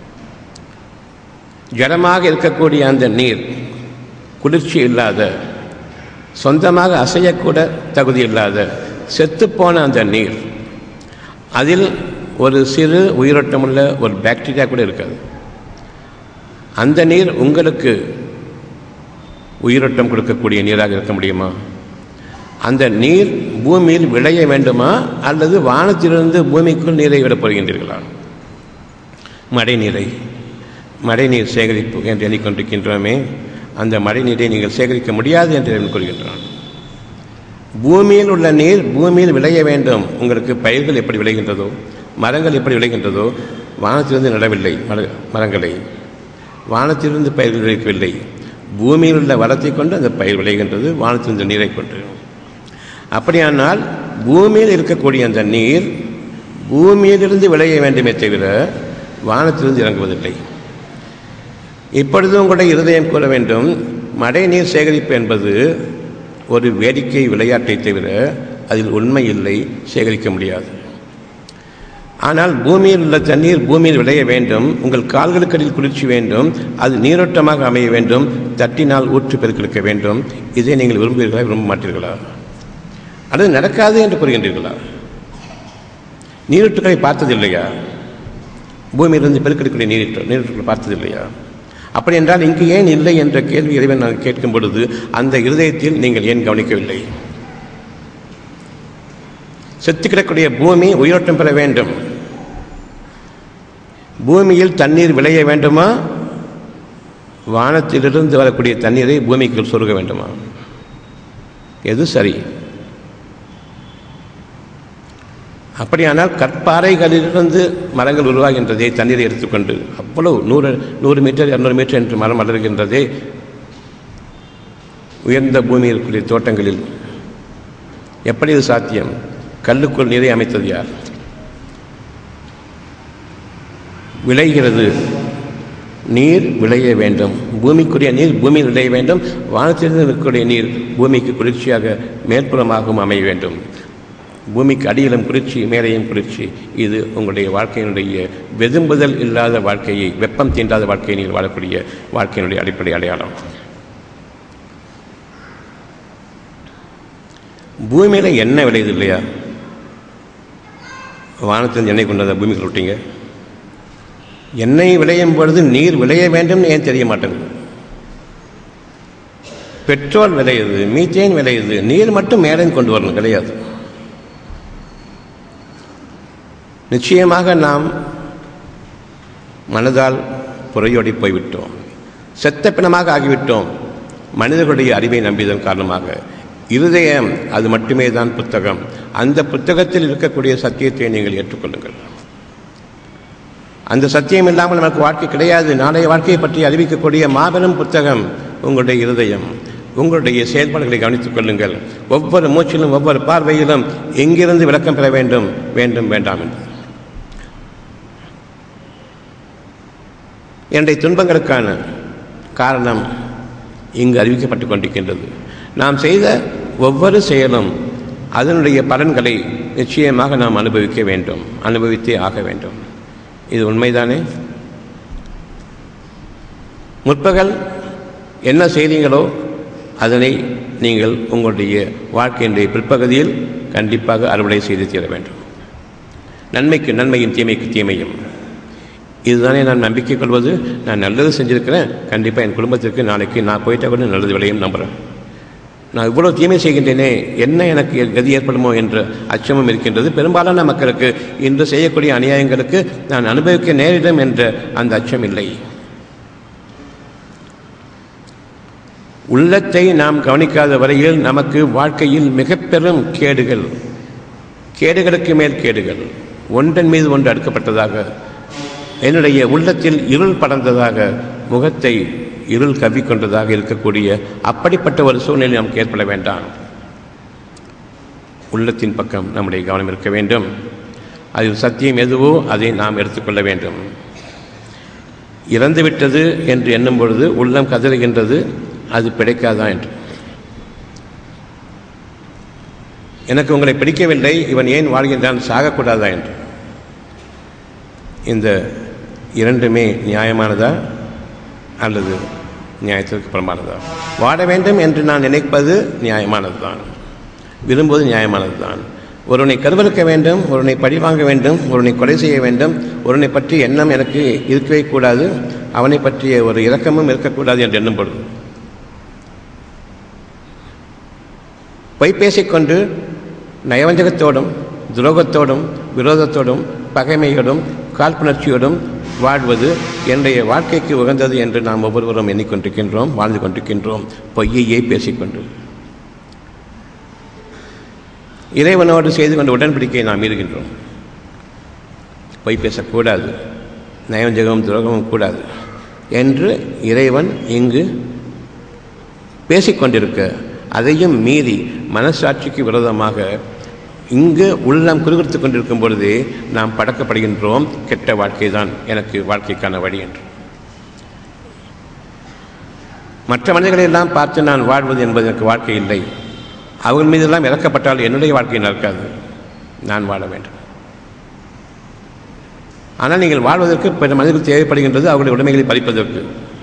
ஜடமாக இருக்கக்கூடிய அந்த நீர் குளிர்ச்சி இல்லாத சொந்தமாக அசையக்கூட தகுதி இல்லாத செத்துப்போன அந்த நீர் அதில் ஒரு சிறு உயிரோட்டமுள்ள ஒரு பாக்டீரியா கூட இருக்காது அந்த நீர் உங்களுக்கு உயிரோட்டம் கொடுக்கக்கூடிய நீராக இருக்க முடியுமா அந்த நீர் பூமியில் விளைய வேண்டுமா அல்லது வானத்திலிருந்து பூமிக்குள் நீரை விடப் போகின்றீர்களா மழை நீரை மழை நீர் சேகரிப்பு என்று எண்ணிக்கொண்டிருக்கின்றோமே அந்த மழை நீரை நீங்கள் சேகரிக்க முடியாது என்று இறைவன் கூறுகின்றான் பூமியில் உள்ள நீர் பூமியில் விளைய வேண்டும் உங்களுக்கு பயிர்கள் எப்படி விளைகின்றதோ மரங்கள் எப்படி விளைகின்றதோ வானத்திலிருந்து நடவில்லை மர மரங்களை வானத்திலிருந்து பயிர்கள் விளைவிக்கவில்லை பூமியில் உள்ள வளத்தை கொண்டு அந்த பயிர் விளைகின்றது வானத்திலிருந்து நீரை கொண்டு அப்படியானால் பூமியில் இருக்கக்கூடிய அந்த நீர் பூமியிலிருந்து விளைய வேண்டுமே தவிர வானத்திலிருந்து இறங்குவதில்லை இப்பொழுது உங்களுடைய இருதயம் கூற வேண்டும் மழை நீர் சேகரிப்பு என்பது ஒரு வேடிக்கை விளையாட்டை தவிர அதில் உண்மை இல்லை சேகரிக்க முடியாது ஆனால் பூமியில் உள்ள தண்ணீர் பூமியில் விளைய வேண்டும் உங்கள் கால்களுக்கடியில் குளிர்ச்சி வேண்டும் அது நீரோட்டமாக அமைய வேண்டும் தட்டினால் ஊற்று பெருக்கெடுக்க வேண்டும் இதை நீங்கள் விரும்புவீர்களா விரும்ப மாட்டீர்களா அல்லது நடக்காது என்று கூறுகின்றீர்களா நீரூற்றுகளை பார்த்ததில்லையா பூமியிலிருந்து பெருக்கெடுக்கக்கூடிய நீரூற்று நீரூற்றுகளை பார்த்ததில்லையா அப்படி என்றால் இங்கு ஏன் இல்லை என்ற கேள்வி இறைவன் நான் கேட்கும் பொழுது அந்த இருதயத்தில் நீங்கள் ஏன் கவனிக்கவில்லை செத்து கிடக்கூடிய பூமி உயிரோட்டம் பெற வேண்டும் பூமியில் தண்ணீர் விளைய வேண்டுமா வானத்திலிருந்து வரக்கூடிய தண்ணீரை பூமிக்குள் சொருக வேண்டுமா எது சரி அப்படியானால் கற்பாறைகளிலிருந்து மரங்கள் உருவாகின்றதே தண்ணீரை எடுத்துக்கொண்டு அவ்வளவு நூறு நூறு மீட்டர் இரநூறு மீட்டர் என்று மரம் வளர்கின்றதே உயர்ந்த பூமியில் இருக்கக்கூடிய தோட்டங்களில் எப்படி இது சாத்தியம் கல்லுக்குள் நீரை அமைத்தது யார் விளைகிறது நீர் விளைய வேண்டும் பூமிக்குரிய நீர் பூமியில் விளைய வேண்டும் வானத்திலிருந்து இருக்கக்கூடிய நீர் பூமிக்கு குளிர்ச்சியாக மேற்புறமாகவும் அமைய வேண்டும் பூமிக்கு அடியிலும் குளிர்ச்சி மேலையும் குளிர்ச்சி இது உங்களுடைய வாழ்க்கையினுடைய வெதும்புதல் இல்லாத வாழ்க்கையை வெப்பம் தீண்டாத வாழ்க்கையை நீங்கள் வாழக்கூடிய வாழ்க்கையினுடைய அடிப்படை அடையாளம் பூமியில் எண்ணெய் விளையுது இல்லையா வானத்திலிருந்து எண்ணெய் கொண்டு வந்த பூமிக்கு விட்டீங்க எண்ணெய் விளையும் பொழுது நீர் விளைய வேண்டும்னு ஏன் தெரிய மாட்டேங்குது பெட்ரோல் விளையுது மீத்தேன் விளையுது நீர் மட்டும் மேலே கொண்டு வரணும் கிடையாது நிச்சயமாக நாம் மனதால் புறையோடி போய்விட்டோம் செத்த பிணமாக ஆகிவிட்டோம் மனிதர்களுடைய அறிவை நம்பியதன் காரணமாக இருதயம் அது மட்டுமே தான் புத்தகம் அந்த புத்தகத்தில் இருக்கக்கூடிய சத்தியத்தை நீங்கள் ஏற்றுக்கொள்ளுங்கள் அந்த சத்தியம் இல்லாமல் நமக்கு வாழ்க்கை கிடையாது நாளைய வாழ்க்கையை பற்றி அறிவிக்கக்கூடிய மாபெரும் புத்தகம் உங்களுடைய இருதயம் உங்களுடைய செயல்பாடுகளை கவனித்துக் கொள்ளுங்கள் ஒவ்வொரு மூச்சிலும் ஒவ்வொரு பார்வையிலும் எங்கிருந்து விளக்கம் பெற வேண்டும் வேண்டும் வேண்டாம் என்று என்னுடைய துன்பங்களுக்கான காரணம் இங்கு அறிவிக்கப்பட்டு கொண்டிருக்கின்றது நாம் செய்த ஒவ்வொரு செயலும் அதனுடைய பலன்களை நிச்சயமாக நாம் அனுபவிக்க வேண்டும் அனுபவித்தே ஆக வேண்டும் இது உண்மைதானே முற்பகல் என்ன செய்தீங்களோ அதனை நீங்கள் உங்களுடைய வாழ்க்கையினுடைய பிற்பகுதியில் கண்டிப்பாக அறுவடை செய்து தீர வேண்டும் நன்மைக்கு நன்மையும் தீமைக்கு தீமையும் இதுதானே நான் நம்பிக்கை கொள்வது நான் நல்லது செஞ்சுருக்கிறேன் கண்டிப்பாக என் குடும்பத்திற்கு நாளைக்கு நான் போயிட்டா கூட நல்லது விளையும் நம்புகிறேன் நான் இவ்வளோ தீமை செய்கின்றேனே என்ன எனக்கு கதி ஏற்படுமோ என்ற அச்சமும் இருக்கின்றது பெரும்பாலான மக்களுக்கு இன்று செய்யக்கூடிய அநியாயங்களுக்கு நான் அனுபவிக்க நேரிடும் என்ற அந்த அச்சம் இல்லை உள்ளத்தை நாம் கவனிக்காத வரையில் நமக்கு வாழ்க்கையில் மிக பெரும் கேடுகள் கேடுகளுக்கு மேல் கேடுகள் ஒன்றன் மீது ஒன்று அடுக்கப்பட்டதாக என்னுடைய உள்ளத்தில் இருள் படர்ந்ததாக முகத்தை இருள் கவ்விக்கொண்டதாக இருக்கக்கூடிய அப்படிப்பட்ட ஒரு சூழ்நிலை நமக்கு ஏற்பட வேண்டாம் உள்ளத்தின் பக்கம் நம்முடைய கவனம் இருக்க வேண்டும் அதில் சத்தியம் எதுவோ அதை நாம் எடுத்துக்கொள்ள வேண்டும் இறந்துவிட்டது என்று எண்ணும் பொழுது உள்ளம் கதறுகின்றது அது பிழைக்காதா என்று எனக்கு உங்களை பிடிக்கவில்லை இவன் ஏன் வாழ்கின்றான் சாகக்கூடாதா என்று இந்த இரண்டுமே நியாயமானதா அல்லது நியாயத்திற்கு புறமானதா வாட வேண்டும் என்று நான் நினைப்பது நியாயமானது தான் விரும்புவது நியாயமானது தான் ஒருவனை கருவறுக்க வேண்டும் ஒருவனை பழி வாங்க வேண்டும் ஒருவனை கொலை செய்ய வேண்டும் ஒருவனை பற்றி எண்ணம் எனக்கு இருக்கவே கூடாது அவனை பற்றிய ஒரு இரக்கமும் இருக்கக்கூடாது என்று எண்ணும் பொழுது பொய் பேசிக்கொண்டு நயவஞ்சகத்தோடும் துரோகத்தோடும் விரோதத்தோடும் பகைமையோடும் காழ்ப்புணர்ச்சியோடும் வாழ்வது என்னுடைய வாழ்க்கைக்கு உகந்தது என்று நாம் ஒவ்வொருவரும் எண்ணிக்கொண்டிருக்கின்றோம் வாழ்ந்து கொண்டிருக்கின்றோம் பொய்யையே பேசிக்கொண்டு இறைவனோடு செய்து கொண்ட உடன்படிக்கையை நாம் மீறுகின்றோம் பொய் பேசக்கூடாது நயவஞ்சகமும் துரோகமும் கூடாது என்று இறைவன் இங்கு பேசிக்கொண்டிருக்க அதையும் மீறி மனசாட்சிக்கு விரோதமாக இங்கு உள்ளம் குறுகுறுத்து கொண்டிருக்கும் பொழுதே நாம் படக்கப்படுகின்றோம் கெட்ட வாழ்க்கை தான் எனக்கு வாழ்க்கைக்கான வழி என்று மற்ற மனிதர்களை எல்லாம் பார்த்து நான் வாழ்வது என்பது எனக்கு வாழ்க்கை இல்லை அவர்கள் மீதெல்லாம் இறக்கப்பட்டால் என்னுடைய வாழ்க்கை நடக்காது நான் வாழ வேண்டும் ஆனால் நீங்கள் வாழ்வதற்கு பிற மனிதர்கள் தேவைப்படுகின்றது அவர்களுடைய உடைமைகளை பறிப்பதற்கு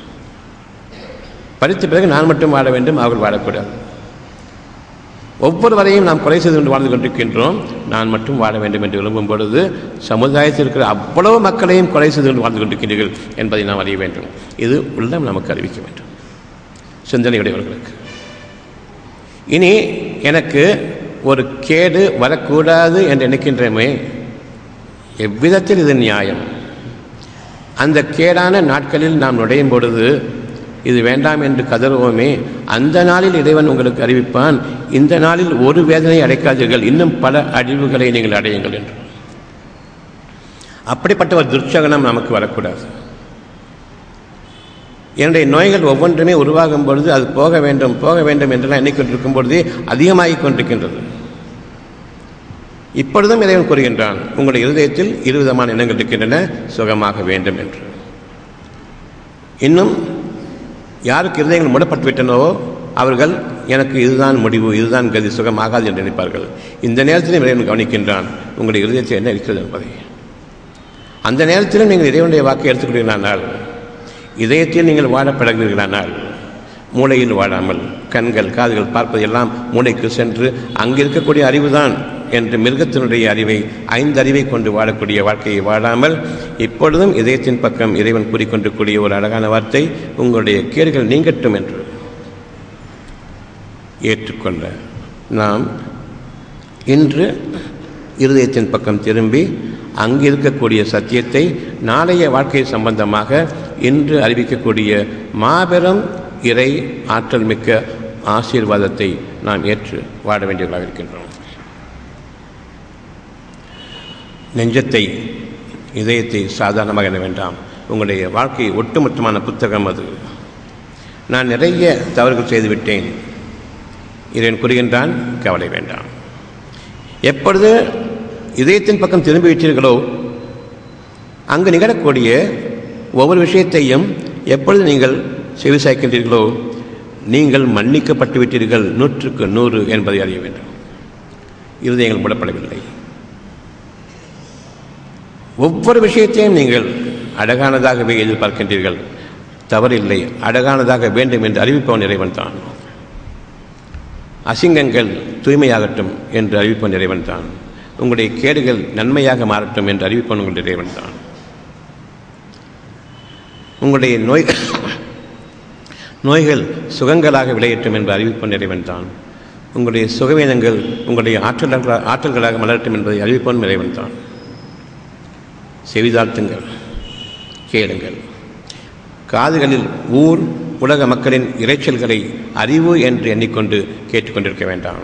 பறித்த பிறகு நான் மட்டும் வாழ வேண்டும் அவர்கள் வாழக்கூடாது ஒவ்வொருவரையும் நாம் கொலை செய்து கொண்டு வாழ்ந்து கொண்டிருக்கின்றோம் நான் மட்டும் வாழ வேண்டும் என்று விரும்பும் பொழுது சமுதாயத்தில் இருக்கிற அவ்வளவு மக்களையும் கொலை செய்து கொண்டு வாழ்ந்து கொண்டிருக்கின்றீர்கள் என்பதை நாம் அறிய வேண்டும் இது உள்ளம் நமக்கு அறிவிக்க வேண்டும் சிந்தனையுடையவர்களுக்கு இனி எனக்கு ஒரு கேடு வரக்கூடாது என்று நினைக்கின்றமே எவ்விதத்தில் இது நியாயம் அந்த கேடான நாட்களில் நாம் நுழையும் பொழுது இது வேண்டாம் என்று கதறுவோமே அந்த நாளில் இறைவன் உங்களுக்கு அறிவிப்பான் இந்த நாளில் ஒரு வேதனை அடைக்காதீர்கள் இன்னும் பல அழிவுகளை நீங்கள் அடையுங்கள் என்று அப்படிப்பட்ட ஒரு துர்ச்சகனம் நமக்கு வரக்கூடாது என்னுடைய நோய்கள் ஒவ்வொன்றுமே உருவாகும் பொழுது அது போக வேண்டும் போக வேண்டும் என்றெல்லாம் எண்ணிக்கொண்டிருக்கும் பொழுதே அதிகமாகிக் கொண்டிருக்கின்றது இப்பொழுதும் இறைவன் கூறுகின்றான் உங்களுடைய இருதயத்தில் இருவிதமான எண்ணங்கள் இருக்கின்றன சுகமாக வேண்டும் என்று இன்னும் யாருக்கு இருதயங்கள் மூடப்பட்டு விட்டனவோ அவர்கள் எனக்கு இதுதான் முடிவு இதுதான் கதி சுகமாகாது என்று நினைப்பார்கள் இந்த நேரத்திலும் இறைவன் கவனிக்கின்றான் உங்களுடைய இருதயத்தில் என்ன இருக்கிறது என்பதை அந்த நேரத்திலும் நீங்கள் இறைவனுடைய வாக்கை எடுத்துக்கொள்கிறீர்களானால் இதயத்தில் நீங்கள் வாழ பழகுவீர்களானால் மூளையில் வாழாமல் கண்கள் காதுகள் பார்ப்பது எல்லாம் மூளைக்கு சென்று அங்கு இருக்கக்கூடிய அறிவுதான் என்று மிருகத்தினுடைய அறிவை ஐந்து அறிவை கொண்டு வாழக்கூடிய வாழ்க்கையை வாழாமல் இப்பொழுதும் இதயத்தின் பக்கம் இறைவன் கூறிக்கொண்டிருக்கூடிய ஒரு அழகான வார்த்தை உங்களுடைய கேடுகள் நீங்கட்டும் என்று ஏற்றுக்கொள்ள நாம் இன்று இருதயத்தின் பக்கம் திரும்பி அங்கு இருக்கக்கூடிய சத்தியத்தை நாளைய வாழ்க்கை சம்பந்தமாக இன்று அறிவிக்கக்கூடிய மாபெரும் இறை ஆற்றல் மிக்க ஆசீர்வாதத்தை நாம் ஏற்று வாழ வேண்டியவர்களாக இருக்கின்றோம் நெஞ்சத்தை இதயத்தை சாதாரணமாக எண்ண வேண்டாம் உங்களுடைய வாழ்க்கை ஒட்டுமொத்தமான புத்தகம் அது நான் நிறைய தவறுகள் செய்துவிட்டேன் இறைவன் கூறுகின்றான் கவலை வேண்டாம் எப்பொழுது இதயத்தின் பக்கம் திரும்பி விட்டீர்களோ அங்கு நிகழக்கூடிய ஒவ்வொரு விஷயத்தையும் எப்பொழுது நீங்கள் செவிசாய்க்கின்றீர்களோ நீங்கள் மன்னிக்கப்பட்டு விட்டீர்கள் நூற்றுக்கு நூறு என்பதை அறிய வேண்டும் இருதயங்கள் மூடப்படவில்லை ஒவ்வொரு விஷயத்தையும் நீங்கள் அழகானதாகவே எதிர்பார்க்கின்றீர்கள் தவறில்லை அழகானதாக வேண்டும் என்று அறிவிப்பவன் இறைவன் தான் அசிங்கங்கள் தூய்மையாகட்டும் என்று அறிவிப்பவன் இறைவன் தான் உங்களுடைய கேடுகள் நன்மையாக மாறட்டும் என்று அறிவிப்பவன் உங்களுடைய இறைவன் தான் உங்களுடைய நோய் நோய்கள் சுகங்களாக விளையட்டும் என்று அறிவிப்பவன் இறைவன் தான் உங்களுடைய சுகவீனங்கள் உங்களுடைய ஆற்றல்கள ஆற்றல்களாக மலரட்டும் என்பதை அறிவிப்பவன் இறைவன் தான் செவிதாழ்த்துங்கள் கேளுங்கள் காதுகளில் ஊர் உலக மக்களின் இறைச்சல்களை அறிவு என்று எண்ணிக்கொண்டு கேட்டுக்கொண்டிருக்க வேண்டாம்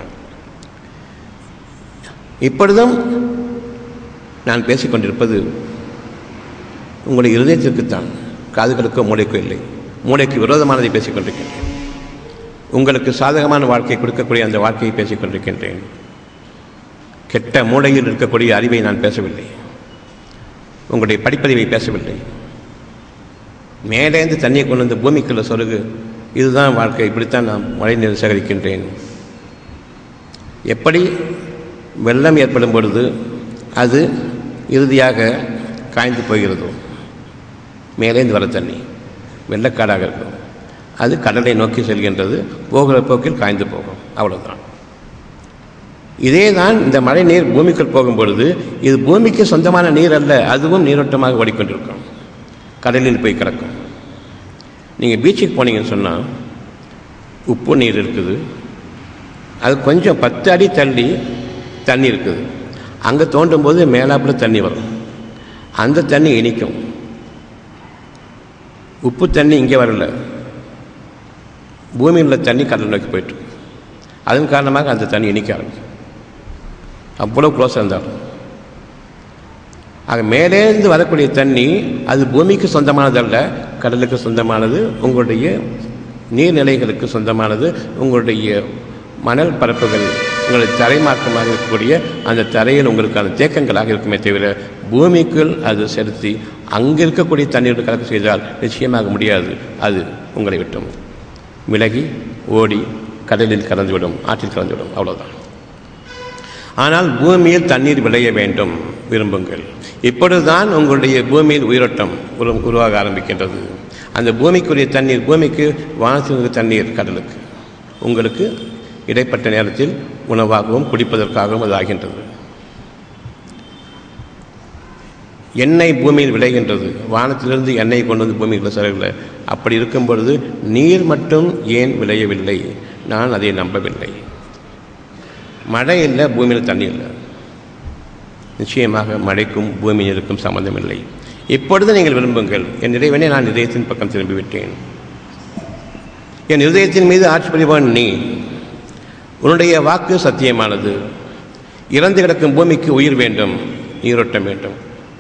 இப்பொழுதும் நான் பேசிக்கொண்டிருப்பது உங்களுடைய இருதயத்திற்குத்தான் காதுகளுக்கோ மூளைக்கோ இல்லை மூளைக்கு விரோதமானதை பேசிக்கொண்டிருக்கின்றேன் உங்களுக்கு சாதகமான வாழ்க்கை கொடுக்கக்கூடிய அந்த வாழ்க்கையை பேசிக்கொண்டிருக்கின்றேன் கெட்ட மூளையில் இருக்கக்கூடிய அறிவை நான் பேசவில்லை உங்களுடைய படிப்பறிவை பேசவில்லை மேலேந்து தண்ணியை கொண்டு வந்து பூமிக்குள்ள சொருகு இதுதான் வாழ்க்கை இப்படித்தான் நான் மழை நீர் சேகரிக்கின்றேன் எப்படி வெள்ளம் ஏற்படும் பொழுது அது இறுதியாக காய்ந்து போகிறதோ மேலேந்து வர தண்ணி வெள்ளக்காடாக இருக்கும் அது கடலை நோக்கி செல்கின்றது போகிற போக்கில் காய்ந்து போகும் அவ்வளவுதான் இதே தான் இந்த மழை நீர் பூமிக்குள் போகும் பொழுது இது பூமிக்கு சொந்தமான நீர் அல்ல அதுவும் நீரோட்டமாக ஓடிக்கொண்டிருக்கும் கடலில் போய் கிடக்கும் நீங்கள் பீச்சுக்கு போனீங்கன்னு சொன்னால் உப்பு நீர் இருக்குது அது கொஞ்சம் பத்து அடி தள்ளி தண்ணி இருக்குது அங்கே தோண்டும் போது மேலாப்பில் தண்ணி வரும் அந்த தண்ணி இனிக்கும் உப்பு தண்ணி இங்கே வரல பூமியில் உள்ள தண்ணி கடல் நோக்கி போயிட்டு அதன் காரணமாக அந்த தண்ணி இனிக்க ஆரம்பிக்கும் அவ்வளோ க்ளோஸாக இருந்தாலும் ஆக மேலேருந்து வரக்கூடிய தண்ணி அது பூமிக்கு சொந்தமானதல்ல கடலுக்கு சொந்தமானது உங்களுடைய நீர்நிலைகளுக்கு சொந்தமானது உங்களுடைய மணல் பரப்புகள் உங்களுடைய தரைமாற்றமாக இருக்கக்கூடிய அந்த தரையில் உங்களுக்கான தேக்கங்களாக இருக்குமே தவிர பூமிக்குள் அது செலுத்தி அங்கே இருக்கக்கூடிய தண்ணீரோடு கலக்க செய்தால் நிச்சயமாக முடியாது அது உங்களை விட்டும் விலகி ஓடி கடலில் கலந்துவிடும் ஆற்றில் கலந்துவிடும் அவ்வளோதான் ஆனால் பூமியில் தண்ணீர் விளைய வேண்டும் விரும்புங்கள் இப்பொழுதுதான் உங்களுடைய பூமியில் உயிரோட்டம் உரு உருவாக ஆரம்பிக்கின்றது அந்த பூமிக்குரிய தண்ணீர் பூமிக்கு வானத்திற்கு தண்ணீர் கடலுக்கு உங்களுக்கு இடைப்பட்ட நேரத்தில் உணவாகவும் குடிப்பதற்காகவும் அது ஆகின்றது எண்ணெய் பூமியில் விளைகின்றது வானத்திலிருந்து எண்ணெய் கொண்டு வந்து பூமிக்குள்ள செலவில்லை அப்படி இருக்கும் பொழுது நீர் மட்டும் ஏன் விளையவில்லை நான் அதை நம்பவில்லை மழை இல்லை பூமியில் தண்ணி இல்லை நிச்சயமாக மழைக்கும் பூமி நீருக்கும் சம்பந்தம் இல்லை இப்பொழுது நீங்கள் விரும்புங்கள் என் இறைவனே நான் இதயத்தின் பக்கம் திரும்பிவிட்டேன் என் இதயத்தின் மீது ஆட்சி புரிவான் நீ உன்னுடைய வாக்கு சத்தியமானது இறந்து கிடக்கும் பூமிக்கு உயிர் வேண்டும் நீரோட்டம் வேண்டும்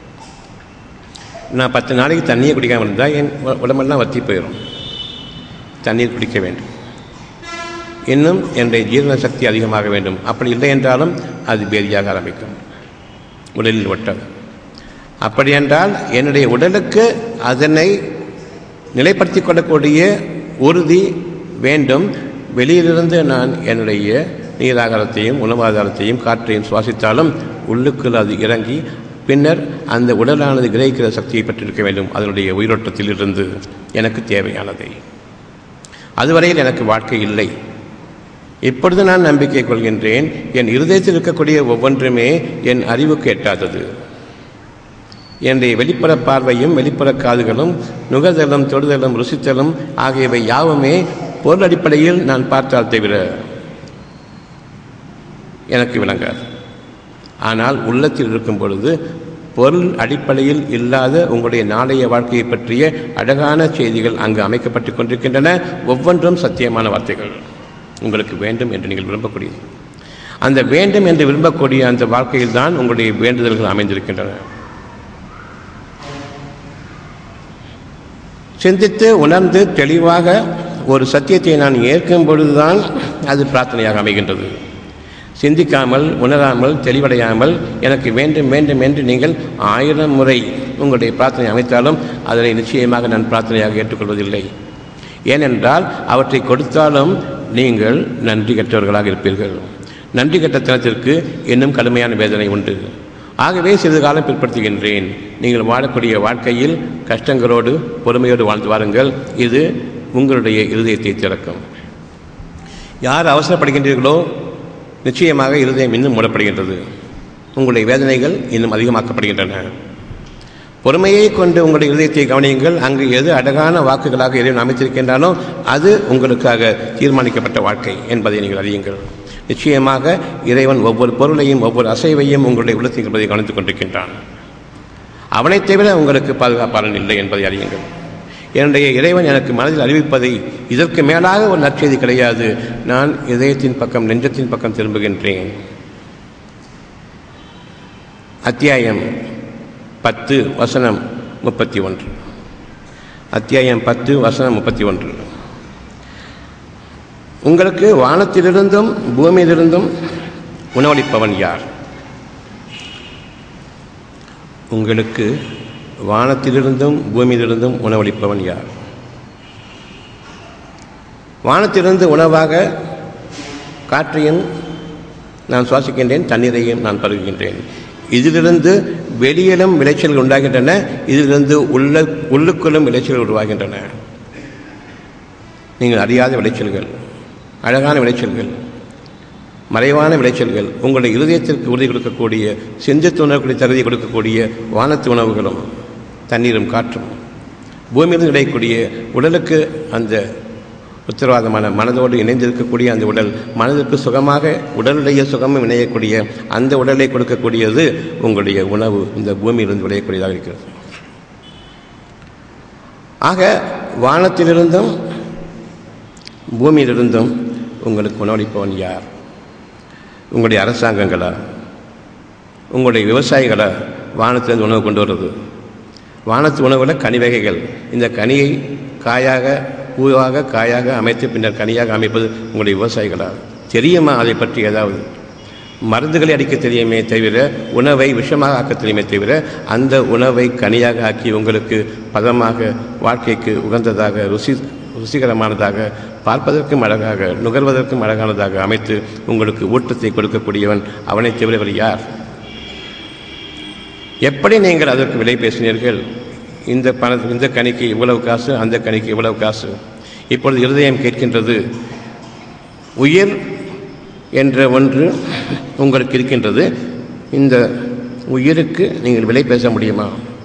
நான் பத்து நாளைக்கு தண்ணியை குடிக்காமல் இருந்தால் என் உடம்பெல்லாம் வற்றி போயிடும் தண்ணீர் குடிக்க வேண்டும் இன்னும் என்னுடைய ஜீரண சக்தி அதிகமாக வேண்டும் அப்படி இல்லை என்றாலும் அது பேதியாக ஆரம்பிக்கும் உடலில் ஒட்டம் அப்படி என்றால் என்னுடைய உடலுக்கு அதனை நிலைப்படுத்திக் கொள்ளக்கூடிய உறுதி வேண்டும் வெளியிலிருந்து நான் என்னுடைய நீராகாரத்தையும் உணவாதாரத்தையும் காற்றையும் சுவாசித்தாலும் உள்ளுக்குள் அது இறங்கி பின்னர் அந்த உடலானது கிரகிக்கிற சக்தியை பெற்றிருக்க வேண்டும் அதனுடைய உயிரோட்டத்தில் இருந்து எனக்கு தேவையானதை அதுவரையில் எனக்கு வாழ்க்கை இல்லை இப்பொழுது நான் நம்பிக்கை கொள்கின்றேன் என் இருதயத்தில் இருக்கக்கூடிய ஒவ்வொன்றுமே என் அறிவுக்கு எட்டாதது என்னுடைய வெளிப்புற பார்வையும் வெளிப்புற காதுகளும் நுகர்தலும் தொடுதலும் ருசித்தலும் ஆகியவை யாவுமே பொருள் அடிப்படையில் நான் பார்த்தால் தவிர எனக்கு விளங்காது ஆனால் உள்ளத்தில் இருக்கும் பொழுது பொருள் அடிப்படையில் இல்லாத உங்களுடைய நாளைய வாழ்க்கையை பற்றிய அழகான செய்திகள் அங்கு அமைக்கப்பட்டு கொண்டிருக்கின்றன ஒவ்வொன்றும் சத்தியமான வார்த்தைகள் உங்களுக்கு வேண்டும் என்று நீங்கள் விரும்பக்கூடியது அந்த வேண்டும் என்று விரும்பக்கூடிய அந்த வாழ்க்கையில் தான் உங்களுடைய வேண்டுதல்கள் அமைந்திருக்கின்றன சிந்தித்து உணர்ந்து தெளிவாக ஒரு சத்தியத்தை நான் ஏற்கும் பொழுதுதான் அது பிரார்த்தனையாக அமைகின்றது சிந்திக்காமல் உணராமல் தெளிவடையாமல் எனக்கு வேண்டும் வேண்டும் என்று நீங்கள் ஆயிரம் முறை உங்களுடைய பிரார்த்தனை அமைத்தாலும் அதனை நிச்சயமாக நான் பிரார்த்தனையாக ஏற்றுக்கொள்வதில்லை ஏனென்றால் அவற்றை கொடுத்தாலும் நீங்கள் நன்றி கற்றவர்களாக இருப்பீர்கள் நன்றி கெட்ட தினத்திற்கு இன்னும் கடுமையான வேதனை உண்டு ஆகவே சிறிது காலம் பிற்படுத்துகின்றேன் நீங்கள் வாழக்கூடிய வாழ்க்கையில் கஷ்டங்களோடு பொறுமையோடு வாழ்ந்து வாருங்கள் இது உங்களுடைய இருதயத்தை திறக்கும் யார் அவசரப்படுகின்றீர்களோ நிச்சயமாக இருதயம் இன்னும் மூடப்படுகின்றது உங்களுடைய வேதனைகள் இன்னும் அதிகமாக்கப்படுகின்றன பொறுமையை கொண்டு உங்களுடைய இருதயத்தை கவனியுங்கள் அங்கு எது அழகான வாக்குகளாக இறைவன் அமைத்திருக்கின்றானோ அது உங்களுக்காக தீர்மானிக்கப்பட்ட வாழ்க்கை என்பதை நீங்கள் அறியுங்கள் நிச்சயமாக இறைவன் ஒவ்வொரு பொருளையும் ஒவ்வொரு அசைவையும் உங்களுடைய உள்ளத்தில் இருப்பதை கவனித்துக் கொண்டிருக்கின்றான் அவனைத் தவிர உங்களுக்கு பாதுகாப்பாளன் இல்லை என்பதை அறியுங்கள் என்னுடைய இறைவன் எனக்கு மனதில் அறிவிப்பதை இதற்கு மேலாக ஒரு நற்செய்தி கிடையாது நான் இதயத்தின் பக்கம் நெஞ்சத்தின் பக்கம் திரும்புகின்றேன் அத்தியாயம் பத்து வசனம் முப்பத்தி ஒன்று அத்தியாயம் பத்து வசனம் முப்பத்தி ஒன்று உங்களுக்கு வானத்திலிருந்தும் பூமியிலிருந்தும் உணவளிப்பவன் யார் உங்களுக்கு வானத்திலிருந்தும் பூமியிலிருந்தும் உணவளிப்பவன் யார் வானத்திலிருந்து உணவாக காற்றையும் நான் சுவாசிக்கின்றேன் தண்ணீரையும் நான் பருகுகின்றேன் இதிலிருந்து வெளியிலும் விளைச்சல்கள் உண்டாகின்றன இதிலிருந்து உள்ள உள்ளுக்குள்ளும் விளைச்சல்கள் உருவாகின்றன நீங்கள் அறியாத விளைச்சல்கள் அழகான விளைச்சல்கள் மறைவான விளைச்சல்கள் உங்களுடைய இருதயத்திற்கு உறுதி கொடுக்கக்கூடிய சிந்தித்து உணவுகளை தகுதி கொடுக்கக்கூடிய வானத்து உணவுகளும் தண்ணீரும் காற்றும் பூமியிலிருந்து கிடைக்கக்கூடிய உடலுக்கு அந்த உத்தரவாதமான மனதோடு இணைந்திருக்கக்கூடிய அந்த உடல் மனதிற்கு சுகமாக உடலுடைய சுகமும் இணையக்கூடிய அந்த உடலை கொடுக்கக்கூடியது உங்களுடைய உணவு இந்த பூமியிலிருந்து விளையக்கூடியதாக இருக்கிறது ஆக வானத்திலிருந்தும் பூமியிலிருந்தும் உங்களுக்கு உணவளிப்பவன் யார் உங்களுடைய அரசாங்கங்களா உங்களுடைய விவசாயிகளா வானத்திலிருந்து உணவு கொண்டு வருது வானத்து உணவில் கனி வகைகள் இந்த கனியை காயாக பூவாக காயாக அமைத்து பின்னர் கனியாக அமைப்பது உங்களுடைய விவசாயிகளா தெரியுமா அதை பற்றி ஏதாவது மருந்துகளை அடிக்க தெரியுமே தவிர உணவை விஷமாக ஆக்க தெரியுமே தவிர அந்த உணவை கனியாக ஆக்கி உங்களுக்கு பதமாக வாழ்க்கைக்கு உகந்ததாக ருசி ருசிகரமானதாக பார்ப்பதற்கும் அழகாக நுகர்வதற்கும் அழகானதாக அமைத்து உங்களுக்கு ஊட்டத்தை கொடுக்கக்கூடியவன் அவனை தவிரவர் யார் எப்படி நீங்கள் அதற்கு விலை பேசினீர்கள் இந்த பண இந்த கணிக்கு இவ்வளவு காசு அந்த கணிக்கு இவ்வளவு காசு இப்பொழுது இருதயம் கேட்கின்றது உயிர் என்ற ஒன்று உங்களுக்கு இருக்கின்றது இந்த உயிருக்கு நீங்கள் விலை பேச முடியுமா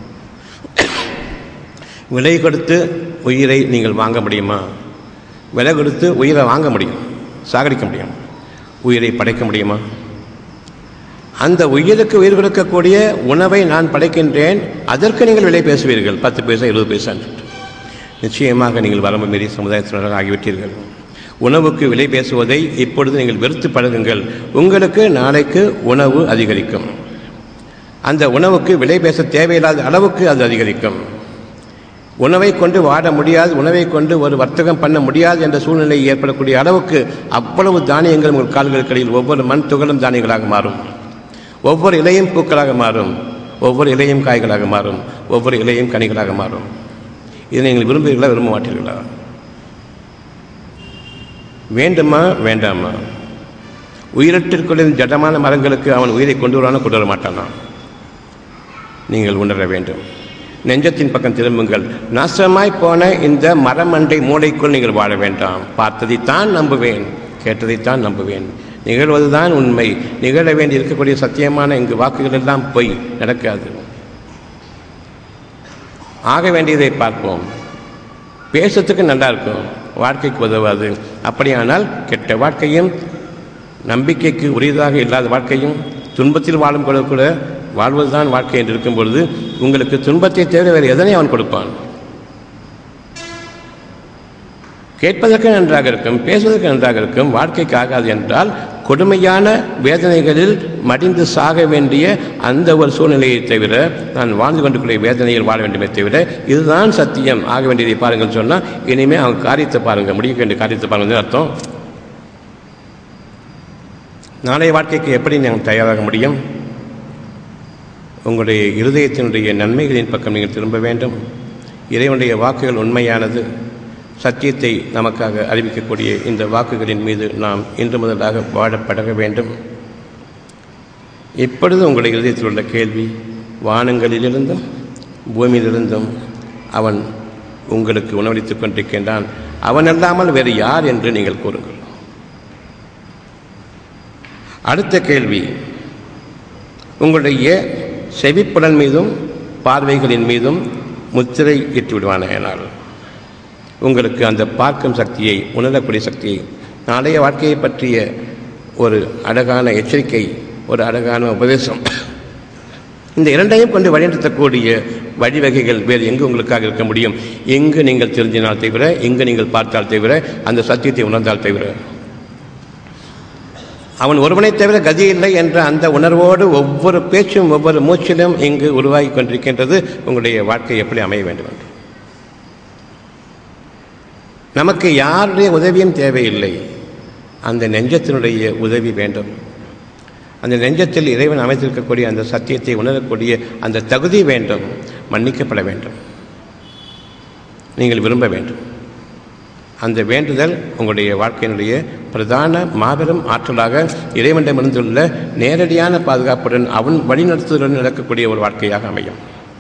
விலை கொடுத்து உயிரை நீங்கள் வாங்க முடியுமா விலை கொடுத்து உயிரை வாங்க முடியும் சாகடிக்க முடியும் உயிரை படைக்க முடியுமா அந்த உயிருக்கு உயிர் கொடுக்கக்கூடிய உணவை நான் படைக்கின்றேன் அதற்கு நீங்கள் விலை பேசுவீர்கள் பத்து பைசா இருபது பைசா நிச்சயமாக நீங்கள் வரம்பு மீறி சமுதாயத்தினராக ஆகிவிட்டீர்கள் உணவுக்கு விலை பேசுவதை இப்பொழுது நீங்கள் வெறுத்து பழகுங்கள் உங்களுக்கு நாளைக்கு உணவு அதிகரிக்கும் அந்த உணவுக்கு விலை பேச தேவையில்லாத அளவுக்கு அது அதிகரிக்கும் உணவை கொண்டு வாட முடியாது உணவை கொண்டு ஒரு வர்த்தகம் பண்ண முடியாது என்ற சூழ்நிலை ஏற்படக்கூடிய அளவுக்கு அவ்வளவு தானியங்கள் உங்கள் கால்களுக்கு இடையில் ஒவ்வொரு மண் துகளும் தானியங்களாக மாறும் ஒவ்வொரு இலையும் பூக்களாக மாறும் ஒவ்வொரு இலையும் காய்களாக மாறும் ஒவ்வொரு இலையும் கனிகளாக மாறும் இதை நீங்கள் விரும்புகிறீர்களா விரும்ப மாட்டீர்களா வேண்டுமா வேண்டாமா உயிரட்டிற்குள்ள ஜடமான மரங்களுக்கு அவன் உயிரை கொண்டு வரானோ கொண்டு வர மாட்டானா நீங்கள் உணர வேண்டும் நெஞ்சத்தின் பக்கம் திரும்புங்கள் நாசமாய் போன இந்த மரமண்டை மூளைக்குள் நீங்கள் வாழ வேண்டாம் பார்த்ததைத்தான் நம்புவேன் கேட்டதைத்தான் நம்புவேன் நிகழ்வதுதான் உண்மை நிகழ வேண்டி இருக்கக்கூடிய சத்தியமான இங்கு வாக்குகள் எல்லாம் பொய் நடக்காது ஆக வேண்டியதை பார்ப்போம் பேசுறதுக்கு நல்லா இருக்கும் வாழ்க்கைக்கு உதவாது அப்படியானால் கெட்ட வாழ்க்கையும் நம்பிக்கைக்கு உரியதாக இல்லாத வாழ்க்கையும் துன்பத்தில் வாழும் கூட கூட வாழ்வதுதான் வாழ்க்கை என்று இருக்கும் பொழுது உங்களுக்கு துன்பத்தை தவிர வேறு எதனை அவன் கொடுப்பான் கேட்பதற்கு நன்றாக இருக்கும் பேசுவதற்கு நன்றாக இருக்கும் வாழ்க்கைக்கு ஆகாது என்றால் கொடுமையான வேதனைகளில் மடிந்து சாக வேண்டிய அந்த ஒரு சூழ்நிலையை தவிர நான் வாழ்ந்து கொண்டிருக்கிற வேதனையில் வாழ வேண்டுமே தவிர இதுதான் சத்தியம் ஆக வேண்டியதை பாருங்கள் சொன்னால் இனிமேல் அவங்க காரியத்தை பாருங்கள் முடிக்க வேண்டிய காரியத்தை பாருங்கள் அர்த்தம் நாளைய வாழ்க்கைக்கு எப்படி நாம் தயாராக முடியும் உங்களுடைய இருதயத்தினுடைய நன்மைகளின் பக்கம் நீங்கள் திரும்ப வேண்டும் இறைவனுடைய வாக்குகள் உண்மையானது சத்தியத்தை நமக்காக அறிவிக்கக்கூடிய இந்த வாக்குகளின் மீது நாம் இன்று முதலாக வாழ பழக வேண்டும் இப்பொழுது உங்களுடைய இருதயத்தில் உள்ள கேள்வி வானங்களிலிருந்தும் பூமியிலிருந்தும் அவன் உங்களுக்கு உணவளித்துக் கொண்டிருக்கின்றான் அவன் அல்லாமல் வேறு யார் என்று நீங்கள் கூறுங்கள் அடுத்த கேள்வி உங்களுடைய செவிப்புலன் மீதும் பார்வைகளின் மீதும் முத்திரை இட்டு விடுவானால் உங்களுக்கு அந்த பார்க்கும் சக்தியை உணரக்கூடிய சக்தியை நாளைய வாழ்க்கையை பற்றிய ஒரு அழகான எச்சரிக்கை ஒரு அழகான உபதேசம் இந்த இரண்டையும் கொண்டு வழிநடத்தக்கூடிய வழிவகைகள் வேறு எங்கு உங்களுக்காக இருக்க முடியும் எங்கு நீங்கள் தெரிஞ்சினால் தவிர எங்கு நீங்கள் பார்த்தால் தவிர அந்த சத்தியத்தை உணர்ந்தால் தவிர அவன் ஒருவனை தவிர கதி இல்லை என்ற அந்த உணர்வோடு ஒவ்வொரு பேச்சும் ஒவ்வொரு மூச்சிலும் இங்கு உருவாகி கொண்டிருக்கின்றது உங்களுடைய வாழ்க்கை எப்படி அமைய வேண்டும் என்று நமக்கு யாருடைய உதவியும் தேவையில்லை அந்த நெஞ்சத்தினுடைய உதவி வேண்டும் அந்த நெஞ்சத்தில் இறைவன் அமைத்திருக்கக்கூடிய அந்த சத்தியத்தை உணரக்கூடிய அந்த தகுதி வேண்டும் மன்னிக்கப்பட வேண்டும் நீங்கள் விரும்ப வேண்டும் அந்த வேண்டுதல் உங்களுடைய வாழ்க்கையினுடைய பிரதான மாபெரும் ஆற்றலாக இறைவனிடமிருந்துள்ள நேரடியான பாதுகாப்புடன் அவன் வழிநடத்துதலுடன் நடக்கக்கூடிய ஒரு வாழ்க்கையாக அமையும்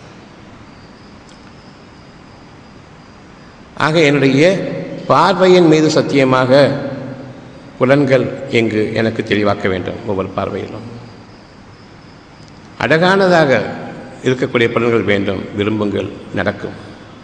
ஆக என்னுடைய பார்வையின் மீது சத்தியமாக புலன்கள் எங்கு எனக்கு தெளிவாக்க வேண்டும் ஒவ்வொரு பார்வையிலும் அழகானதாக இருக்கக்கூடிய புலன்கள் வேண்டும் விரும்புங்கள் நடக்கும்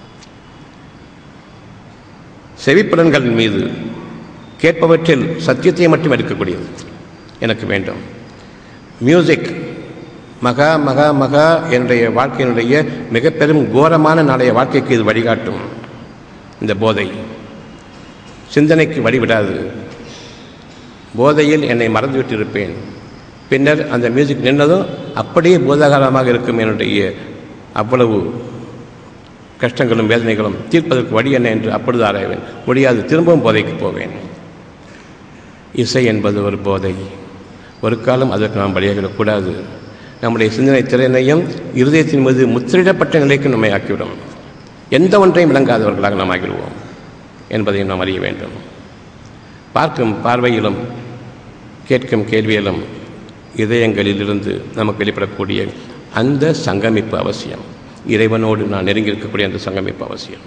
செவிப்புலன்களின் மீது கேட்பவற்றில் சத்தியத்தை மட்டும் எடுக்கக்கூடியது எனக்கு வேண்டும் மியூசிக் மகா மகா மகா என்னுடைய வாழ்க்கையினுடைய மிக பெரும் கோரமான நாளைய வாழ்க்கைக்கு இது வழிகாட்டும் இந்த போதை சிந்தனைக்கு வழிவிடாது போதையில் என்னை மறந்துவிட்டு இருப்பேன் பின்னர் அந்த மியூசிக் நின்றதும் அப்படியே போதாகாரமாக இருக்கும் என்னுடைய அவ்வளவு கஷ்டங்களும் வேதனைகளும் தீர்ப்பதற்கு வழி என்ன என்று அப்பொழுது ஆராய்வேன் முடியாது திரும்பவும் போதைக்கு போவேன் இசை என்பது ஒரு போதை ஒரு காலம் அதற்கு நாம் வழியாகிடக்கூடாது நம்முடைய சிந்தனை திறனையும் இருதயத்தின் மீது முத்திரிடப்பட்ட நிலைக்கு நம்மை ஆக்கிவிடும் எந்த ஒன்றையும் விளங்காதவர்களாக நாம் ஆகிடுவோம் என்பதையும் நாம் அறிய வேண்டும் பார்க்கும் பார்வையிலும் கேட்கும் கேள்வியிலும் இதயங்களிலிருந்து நமக்கு வெளிப்படக்கூடிய அந்த சங்கமிப்பு அவசியம் இறைவனோடு நான் நெருங்கி இருக்கக்கூடிய அந்த சங்கமிப்பு அவசியம்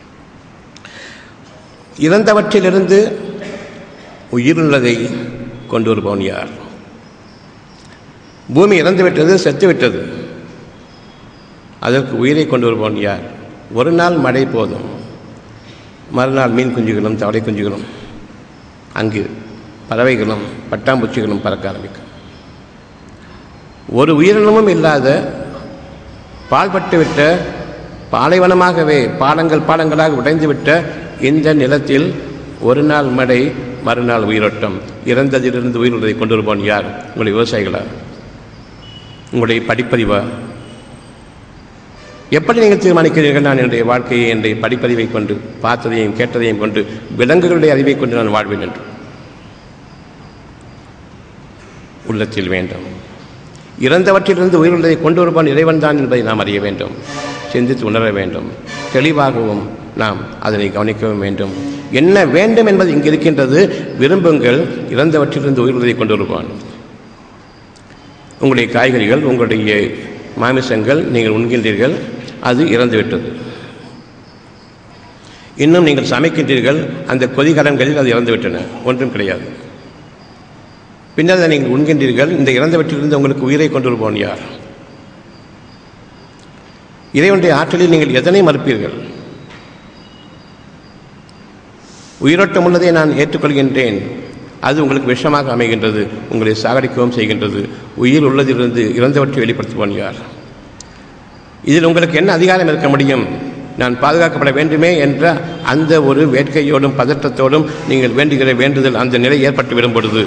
இறந்தவற்றிலிருந்து உயிருள்ளதை கொண்டு வருபவன் யார் பூமி இறந்து விட்டது செத்து விட்டது அதற்கு உயிரை கொண்டு வருபவன் யார் ஒரு நாள் மழை போதும் மறுநாள் மீன் குஞ்சுகளும் தவளை குஞ்சுகளும் அங்கு பறவைகளும் பட்டாம்பூச்சிகளும் பறக்க ஆரம்பிக்கும் ஒரு உயிரினமும் இல்லாத பால்பட்டுவிட்ட பாலைவனமாகவே பாலங்கள் பாலங்களாக உடைந்துவிட்ட இந்த நிலத்தில் ஒரு நாள் மழை மறுநாள் உயிரோட்டம் இறந்ததிலிருந்து உயிரிழந்ததை கொண்டு வருவோன் யார் உங்களுடைய விவசாயிகளா உங்களுடைய படிப்பறிவா எப்படி நீங்கள் தீர்மானிக்கிறீர்கள் நான் என்னுடைய வாழ்க்கையை என்னுடைய படிப்பறிவை கொண்டு பார்த்ததையும் கேட்டதையும் கொண்டு விலங்குகளுடைய அறிவை கொண்டு நான் வாழ்வேன் என்று உள்ளத்தில் வேண்டும் இறந்தவற்றிலிருந்து உயிருள்ளதை கொண்டு வருவான் இறைவன் தான் என்பதை நாம் அறிய வேண்டும் சிந்தித்து உணர வேண்டும் தெளிவாகவும் நாம் அதனை கவனிக்கவும் வேண்டும் என்ன வேண்டும் என்பது இங்கு இருக்கின்றது விரும்புங்கள் இறந்தவற்றிலிருந்து உயிருள்ளதை கொண்டு வருவான் உங்களுடைய காய்கறிகள் உங்களுடைய மாமிசங்கள் நீங்கள் உண்கின்றீர்கள் அது இறந்துவிட்டது இன்னும் நீங்கள் சமைக்கின்றீர்கள் அந்த கொதிகலன்களில் அது இறந்துவிட்டன ஒன்றும் கிடையாது பின்னர் அதை நீங்கள் உண்கின்றீர்கள் இந்த இறந்தவற்றிலிருந்து உங்களுக்கு உயிரை கொண்டு வருவோன் யார் இறைவனுடைய ஆற்றலில் நீங்கள் எதனை மறுப்பீர்கள் உயிரோட்டம் உள்ளதை நான் ஏற்றுக்கொள்கின்றேன் அது உங்களுக்கு விஷமாக அமைகின்றது உங்களை சாகடிக்கவும் செய்கின்றது உயிர் உள்ளதிலிருந்து இறந்தவற்றை வெளிப்படுத்துவோன் யார் இதில் உங்களுக்கு என்ன அதிகாரம் இருக்க முடியும் நான் பாதுகாக்கப்பட வேண்டுமே என்ற அந்த ஒரு வேட்கையோடும் பதற்றத்தோடும் நீங்கள் வேண்டுகிற வேண்டுதல் அந்த நிலை ஏற்பட்டு விடும் பொழுது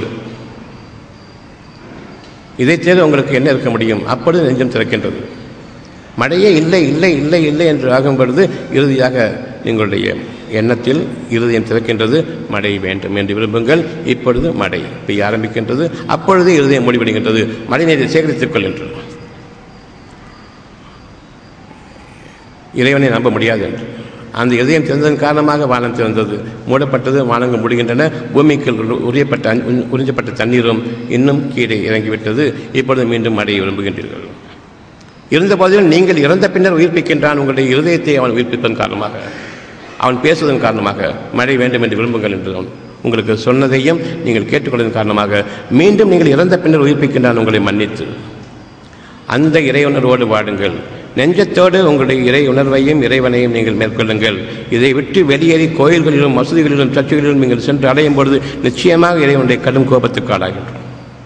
இதை தேர்வு உங்களுக்கு என்ன இருக்க முடியும் அப்பொழுது நெஞ்சம் திறக்கின்றது மழையே இல்லை இல்லை இல்லை இல்லை என்று ஆகும் பொழுது இறுதியாக எங்களுடைய எண்ணத்தில் இருதயம் திறக்கின்றது மழை வேண்டும் என்று விரும்புங்கள் இப்பொழுது மழை பெய்ய ஆரம்பிக்கின்றது அப்பொழுது இருதயம் முடிவடைகின்றது மழை நீரை சேகரித்துக் கொள்கின்றது இறைவனை நம்ப முடியாது என்று அந்த இதயம் திறந்ததன் காரணமாக வானம் திறந்தது மூடப்பட்டது வானங்கள் முடிகின்றன பூமிக்கு உரியப்பட்ட உறிஞ்சப்பட்ட தண்ணீரும் இன்னும் கீழே இறங்கிவிட்டது இப்பொழுது மீண்டும் மழையை விரும்புகின்றீர்கள் இருந்த போதிலும் நீங்கள் இறந்த பின்னர் உயிர்ப்பிக்கின்றான் உங்களுடைய இருதயத்தை அவன் உயிர்ப்பிப்பதன் காரணமாக அவன் பேசுவதன் காரணமாக மழை வேண்டும் என்று விரும்புங்கள் என்று உங்களுக்கு சொன்னதையும் நீங்கள் கேட்டுக்கொள்வதன் காரணமாக மீண்டும் நீங்கள் இறந்த பின்னர் உயிர்ப்பிக்கின்றான் உங்களை மன்னித்து அந்த இறையுணர்வோடு வாடுங்கள் நெஞ்சத்தோடு உங்களுடைய இறை உணர்வையும் இறைவனையும் நீங்கள் மேற்கொள்ளுங்கள் இதை விட்டு வெளியேறி கோயில்களிலும் மசூதிகளிலும் சர்ச்சைகளிலும் நீங்கள் சென்று அடையும் பொழுது நிச்சயமாக இறைவனுடைய கடும் கோபத்துக்கு ஆளாகின்றோம்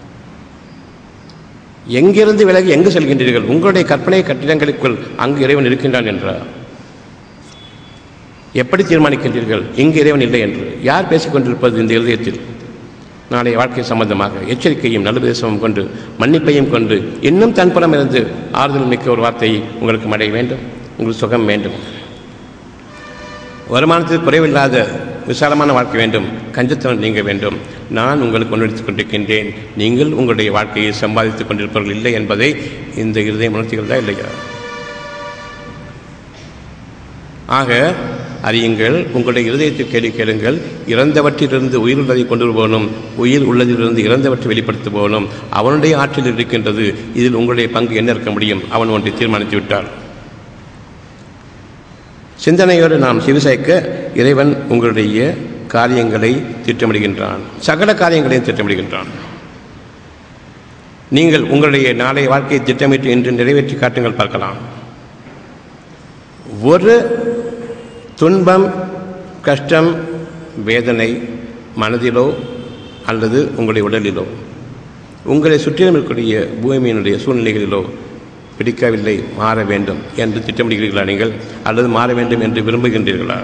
எங்கிருந்து விலகி எங்கு செல்கின்றீர்கள் உங்களுடைய கற்பனை கட்டிடங்களுக்குள் அங்கு இறைவன் இருக்கின்றான் என்றார் எப்படி தீர்மானிக்கின்றீர்கள் இங்கு இறைவன் இல்லை என்று யார் பேசிக்கொண்டிருப்பது இந்த இருதயத்தில் நாளை வாழ்க்கை சம்பந்தமாக எச்சரிக்கையும் நல்லுபதேசமும் கொண்டு மன்னிப்பையும் கொண்டு இன்னும் தன்புறம் இருந்து ஆறுதல் மிக்க ஒரு வார்த்தையை உங்களுக்கு மழை வேண்டும் உங்களுக்கு சுகம் வேண்டும் வருமானத்தில் குறைவில்லாத விசாலமான வாழ்க்கை வேண்டும் கஞ்சத்தனம் நீங்க வேண்டும் நான் உங்களுக்கு முன்னெடுத்துக் கொண்டிருக்கின்றேன் நீங்கள் உங்களுடைய வாழ்க்கையை சம்பாதித்துக் கொண்டிருப்பவர்கள் இல்லை என்பதை இந்த இருதயம் உணர்த்துகிறதா இல்லையா ஆக அறியுங்கள் உங்களுடைய இருதயத்தில் கேள்வி கேளுங்கள் இறந்தவற்றிலிருந்து உயிர் உள்ளதை கொண்டு வருவோனும் உயிர் உள்ளதிலிருந்து இறந்தவற்றை வெளிப்படுத்துபவனும் அவனுடைய ஆற்றல் இருக்கின்றது இதில் உங்களுடைய பங்கு என்ன இருக்க முடியும் அவன் ஒன்றை தீர்மானித்து விட்டார் சிந்தனையோடு நாம் சிவிசாய்க்க இறைவன் உங்களுடைய காரியங்களை திட்டமிடுகின்றான் சகல காரியங்களையும் திட்டமிடுகின்றான் நீங்கள் உங்களுடைய நாளைய வாழ்க்கையை திட்டமிட்டு இன்று நிறைவேற்றி காட்டுங்கள் பார்க்கலாம் ஒரு துன்பம் கஷ்டம் வேதனை மனதிலோ அல்லது உங்களுடைய உடலிலோ உங்களை சுற்றிலும் இருக்கக்கூடிய பூமியினுடைய சூழ்நிலைகளிலோ பிடிக்கவில்லை மாற வேண்டும் என்று திட்டமிடுகிறீர்களா நீங்கள் அல்லது மாற வேண்டும் என்று விரும்புகின்றீர்களா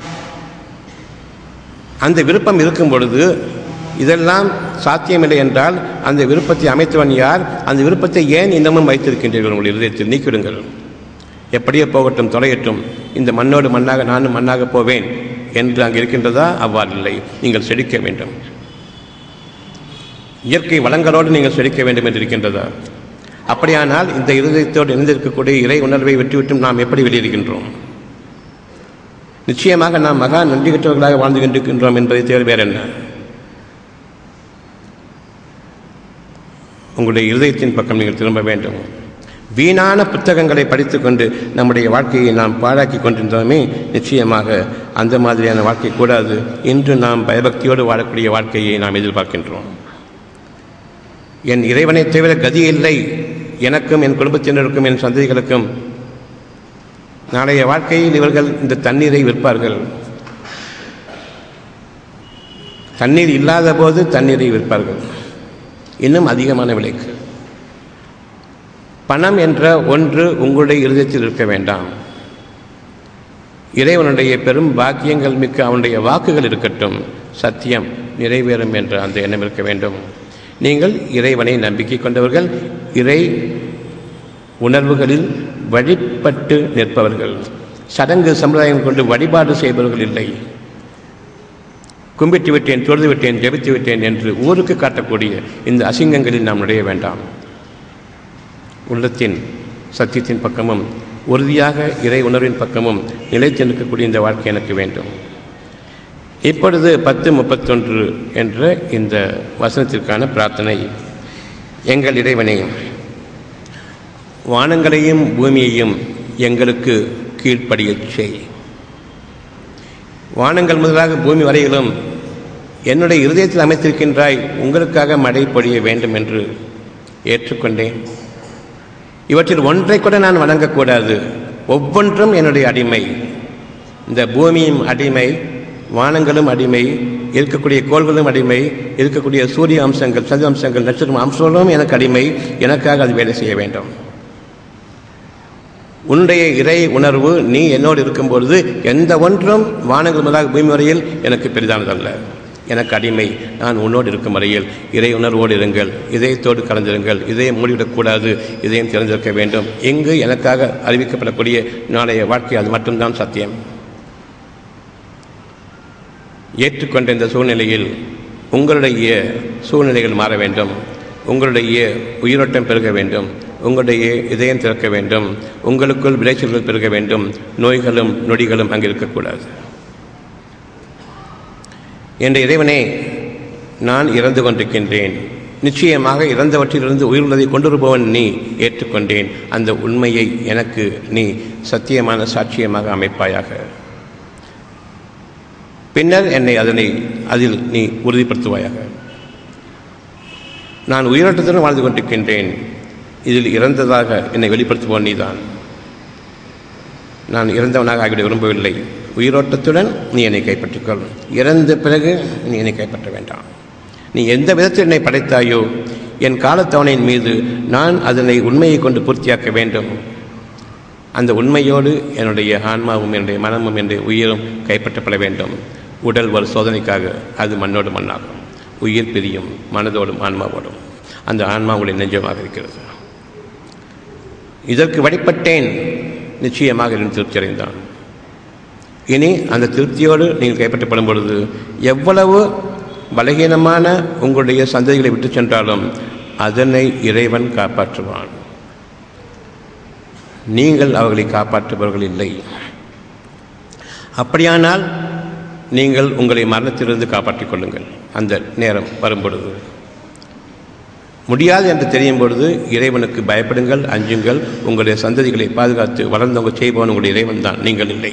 அந்த விருப்பம் இருக்கும் பொழுது இதெல்லாம் சாத்தியமில்லை என்றால் அந்த விருப்பத்தை அமைத்தவன் யார் அந்த விருப்பத்தை ஏன் இன்னமும் வைத்திருக்கின்றீர்கள் உங்களுடைய இதயத்தில் நீக்கிவிடுங்கள் எப்படியோ போகட்டும் தொலையட்டும் இந்த மண்ணோடு மண்ணாக நானும் மண்ணாக போவேன் என்று அங்கே இருக்கின்றதா அவ்வாறு இல்லை நீங்கள் செழிக்க வேண்டும் இயற்கை வளங்களோடு நீங்கள் செழிக்க வேண்டும் என்று இருக்கின்றதா அப்படியானால் இந்த இருதயத்தோடு இணைந்திருக்கக்கூடிய இறை உணர்வை விட்டுவிட்டும் நாம் எப்படி வெளியிருக்கின்றோம் நிச்சயமாக நாம் மகா நன்றி கற்றவர்களாக வாழ்ந்து கொண்டிருக்கின்றோம் என்பதை தேவை வேற என்ன உங்களுடைய இருதயத்தின் பக்கம் நீங்கள் திரும்ப வேண்டும் வீணான புத்தகங்களை படித்துக்கொண்டு நம்முடைய வாழ்க்கையை நாம் பாழாக்கி கொண்டிருந்தோமே நிச்சயமாக அந்த மாதிரியான வாழ்க்கை கூடாது இன்று நாம் பயபக்தியோடு வாழக்கூடிய வாழ்க்கையை நாம் எதிர்பார்க்கின்றோம் என் இறைவனை தவிர கதி இல்லை எனக்கும் என் குடும்பத்தினருக்கும் என் சந்ததிகளுக்கும் நாளைய வாழ்க்கையில் இவர்கள் இந்த தண்ணீரை விற்பார்கள் தண்ணீர் இல்லாத போது தண்ணீரை விற்பார்கள் இன்னும் அதிகமான விலைக்கு பணம் என்ற ஒன்று உங்களுடைய இருதயத்தில் இருக்க வேண்டாம் இறைவனுடைய பெரும் பாக்கியங்கள் மிக்க அவனுடைய வாக்குகள் இருக்கட்டும் சத்தியம் நிறைவேறும் என்ற அந்த எண்ணம் இருக்க வேண்டும் நீங்கள் இறைவனை நம்பிக்கை கொண்டவர்கள் இறை உணர்வுகளில் வழிபட்டு நிற்பவர்கள் சடங்கு சம்பிரதாயம் கொண்டு வழிபாடு செய்பவர்கள் இல்லை கும்பிட்டு விட்டேன் தொழுது விட்டேன் ஜெபித்து விட்டேன் என்று ஊருக்கு காட்டக்கூடிய இந்த அசிங்கங்களில் நாம் நுழைய வேண்டாம் உள்ளத்தின் சத்தியத்தின் பக்கமும் உறுதியாக இறை உணர்வின் பக்கமும் நிலைத்து நிற்கக்கூடிய இந்த வாழ்க்கை எனக்கு வேண்டும் இப்பொழுது பத்து முப்பத்தொன்று என்ற இந்த வசனத்திற்கான பிரார்த்தனை எங்கள் இறைவனை வானங்களையும் பூமியையும் எங்களுக்கு கீழ்ப்படியச் செய் வானங்கள் முதலாக பூமி வரையிலும் என்னுடைய இருதயத்தில் அமைத்திருக்கின்றாய் உங்களுக்காக மழை பொழிய வேண்டும் என்று ஏற்றுக்கொண்டேன் இவற்றில் ஒன்றை கூட நான் வணங்கக்கூடாது ஒவ்வொன்றும் என்னுடைய அடிமை இந்த பூமியும் அடிமை வானங்களும் அடிமை இருக்கக்கூடிய கோள்களும் அடிமை இருக்கக்கூடிய சூரிய அம்சங்கள் சந்திர அம்சங்கள் நட்சத்திரம் அம்சங்களும் எனக்கு அடிமை எனக்காக அது வேலை செய்ய வேண்டும் உன்னுடைய இறை உணர்வு நீ என்னோடு இருக்கும்பொழுது எந்த ஒன்றும் வானங்கள் முதலாக பூமி வரையில் எனக்கு பெரிதானதல்ல எனக்கு அடிமை நான் உன்னோடு இருக்கும் வரையில் இறை உணர்வோடு இருங்கள் இதயத்தோடு கலந்திருங்கள் இதயம் மூடிவிடக்கூடாது இதயம் திறந்திருக்க வேண்டும் எங்கு எனக்காக அறிவிக்கப்படக்கூடிய நாளைய வாழ்க்கை அது மட்டும்தான் சத்தியம் ஏற்றுக்கொண்ட இந்த சூழ்நிலையில் உங்களுடைய சூழ்நிலைகள் மாற வேண்டும் உங்களுடைய உயிரோட்டம் பெருக வேண்டும் உங்களுடைய இதயம் திறக்க வேண்டும் உங்களுக்குள் விளைச்சல்கள் பெருக வேண்டும் நோய்களும் நொடிகளும் அங்கே இருக்கக்கூடாது என்ற இறைவனே நான் இறந்து கொண்டிருக்கின்றேன் நிச்சயமாக இறந்தவற்றிலிருந்து உயிருள்ளதை கொண்டிருப்பவன் நீ ஏற்றுக்கொண்டேன் அந்த உண்மையை எனக்கு நீ சத்தியமான சாட்சியமாக அமைப்பாயாக பின்னர் என்னை அதனை அதில் நீ உறுதிப்படுத்துவாயாக நான் உயிரோட்டத்துடன் வாழ்ந்து கொண்டிருக்கின்றேன் இதில் இறந்ததாக என்னை வெளிப்படுத்துவோன் நீதான் நான் இறந்தவனாக ஆகிவிட விரும்பவில்லை உயிரோட்டத்துடன் நீ என்னை கைப்பற்றிக்கொள் இறந்த பிறகு நீ என்னை கைப்பற்ற வேண்டாம் நீ எந்த விதத்தில் என்னை படைத்தாயோ என் காலத்தவணையின் மீது நான் அதனை உண்மையை கொண்டு பூர்த்தியாக்க வேண்டும் அந்த உண்மையோடு என்னுடைய ஆன்மாவும் என்னுடைய மனமும் என்னுடைய உயிரும் கைப்பற்றப்பட வேண்டும் உடல் ஒரு சோதனைக்காக அது மண்ணோடு மண்ணாகும் உயிர் பிரியும் மனதோடும் ஆன்மாவோடும் அந்த ஆன்மாவுடைய நெஞ்சமாக இருக்கிறது இதற்கு வழிபட்டேன் நிச்சயமாக இருந்து திருப்தி அடைந்தான் இனி அந்த திருப்தியோடு நீங்கள் கைப்பற்றப்படும் பொழுது எவ்வளவு பலகீனமான உங்களுடைய சந்ததிகளை விட்டு சென்றாலும் அதனை இறைவன் காப்பாற்றுவான் நீங்கள் அவர்களை காப்பாற்றுபவர்கள் இல்லை அப்படியானால் நீங்கள் உங்களை மரணத்திலிருந்து காப்பாற்றிக் கொள்ளுங்கள் அந்த நேரம் வரும்பொழுது முடியாது என்று தெரியும் பொழுது இறைவனுக்கு பயப்படுங்கள் அஞ்சுங்கள் உங்களுடைய சந்ததிகளை பாதுகாத்து வளர்ந்தவங்க செய்பவன் உங்களுடைய இறைவன் தான் நீங்கள் இல்லை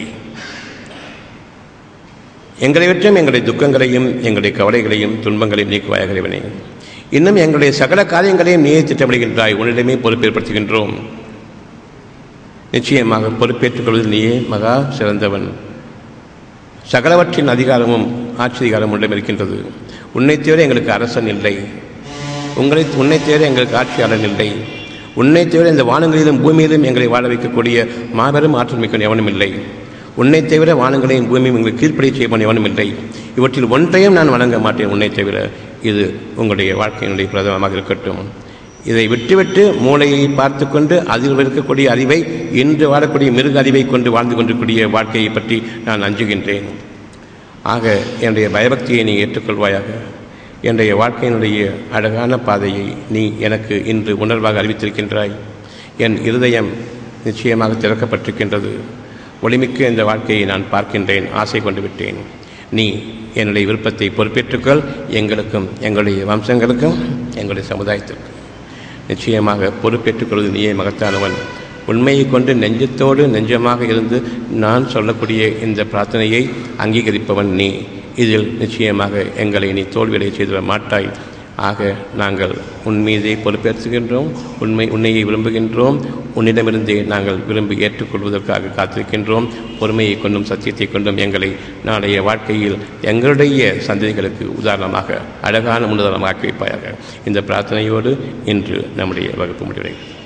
எங்களை விட்டும் எங்களுடைய துக்கங்களையும் எங்களுடைய கவலைகளையும் துன்பங்களையும் நீக்குவாயாக இறைவனே இன்னும் எங்களுடைய சகல காரியங்களையும் நீயே திட்டமிடுகின்றாய் உன்னிடமே பொறுப்பேற்படுத்துகின்றோம் நிச்சயமாக பொறுப்பேற்றுக் கொள்வதில் நீயே மகா சிறந்தவன் சகலவற்றின் அதிகாரமும் ஆட்சி அதிகாரம் உன்னிடம் இருக்கின்றது உன்னை தவிர எங்களுக்கு அரசன் இல்லை உங்களை உன்னை தவிர எங்களுக்கு ஆட்சியாளன் இல்லை உன்னை தவிர இந்த வானங்களிலும் பூமியிலும் எங்களை வாழ வைக்கக்கூடிய மாபெரும் ஆற்றல் மிக்க எவனும் இல்லை உன்னை தவிர வானங்களையும் பூமியும் எங்களை கீழ்ப்படிய செய்வன் எவனும் இல்லை இவற்றில் ஒன்றையும் நான் வணங்க மாட்டேன் உன்னை தவிர இது உங்களுடைய வாழ்க்கையினுடைய பிரதமமாக இருக்கட்டும் இதை விட்டுவிட்டு மூளையை பார்த்து கொண்டு அதில் இருக்கக்கூடிய அறிவை இன்று வாழக்கூடிய மிருக அறிவை கொண்டு வாழ்ந்து கொண்டிருக்கூடிய வாழ்க்கையை பற்றி நான் அஞ்சுகின்றேன் ஆக என்னுடைய பயபக்தியை நீ ஏற்றுக்கொள்வாயாக என்னுடைய வாழ்க்கையினுடைய அழகான பாதையை நீ எனக்கு இன்று உணர்வாக அறிவித்திருக்கின்றாய் என் இருதயம் நிச்சயமாக திறக்கப்பட்டிருக்கின்றது ஒளிமிக்க இந்த வாழ்க்கையை நான் பார்க்கின்றேன் ஆசை கொண்டு விட்டேன் நீ என்னுடைய விருப்பத்தை பொறுப்பேற்றுக்கொள் எங்களுக்கும் எங்களுடைய வம்சங்களுக்கும் எங்களுடைய சமுதாயத்திற்கும் நிச்சயமாக பொறுப்பேற்றுக்கொள்வது நீயே மகத்தானவன் உண்மையை கொண்டு நெஞ்சத்தோடு நெஞ்சமாக இருந்து நான் சொல்லக்கூடிய இந்த பிரார்த்தனையை அங்கீகரிப்பவன் நீ இதில் நிச்சயமாக எங்களை நீ தோல்வியடைய செய்திட மாட்டாய் ஆக நாங்கள் உன் மீதே பொறுப்பேற்றுகின்றோம் உண்மை உன்னையை விரும்புகின்றோம் உன்னிடமிருந்தே நாங்கள் விரும்பி ஏற்றுக்கொள்வதற்காக காத்திருக்கின்றோம் பொறுமையை கொண்டும் சத்தியத்தை கொண்டும் எங்களை நாளைய வாழ்க்கையில் எங்களுடைய சந்ததிகளுக்கு உதாரணமாக அழகான முன்னுதாரணமாக்கி வைப்பாயாக இந்த பிரார்த்தனையோடு இன்று நம்முடைய வகுப்பு முடிவடைகிறது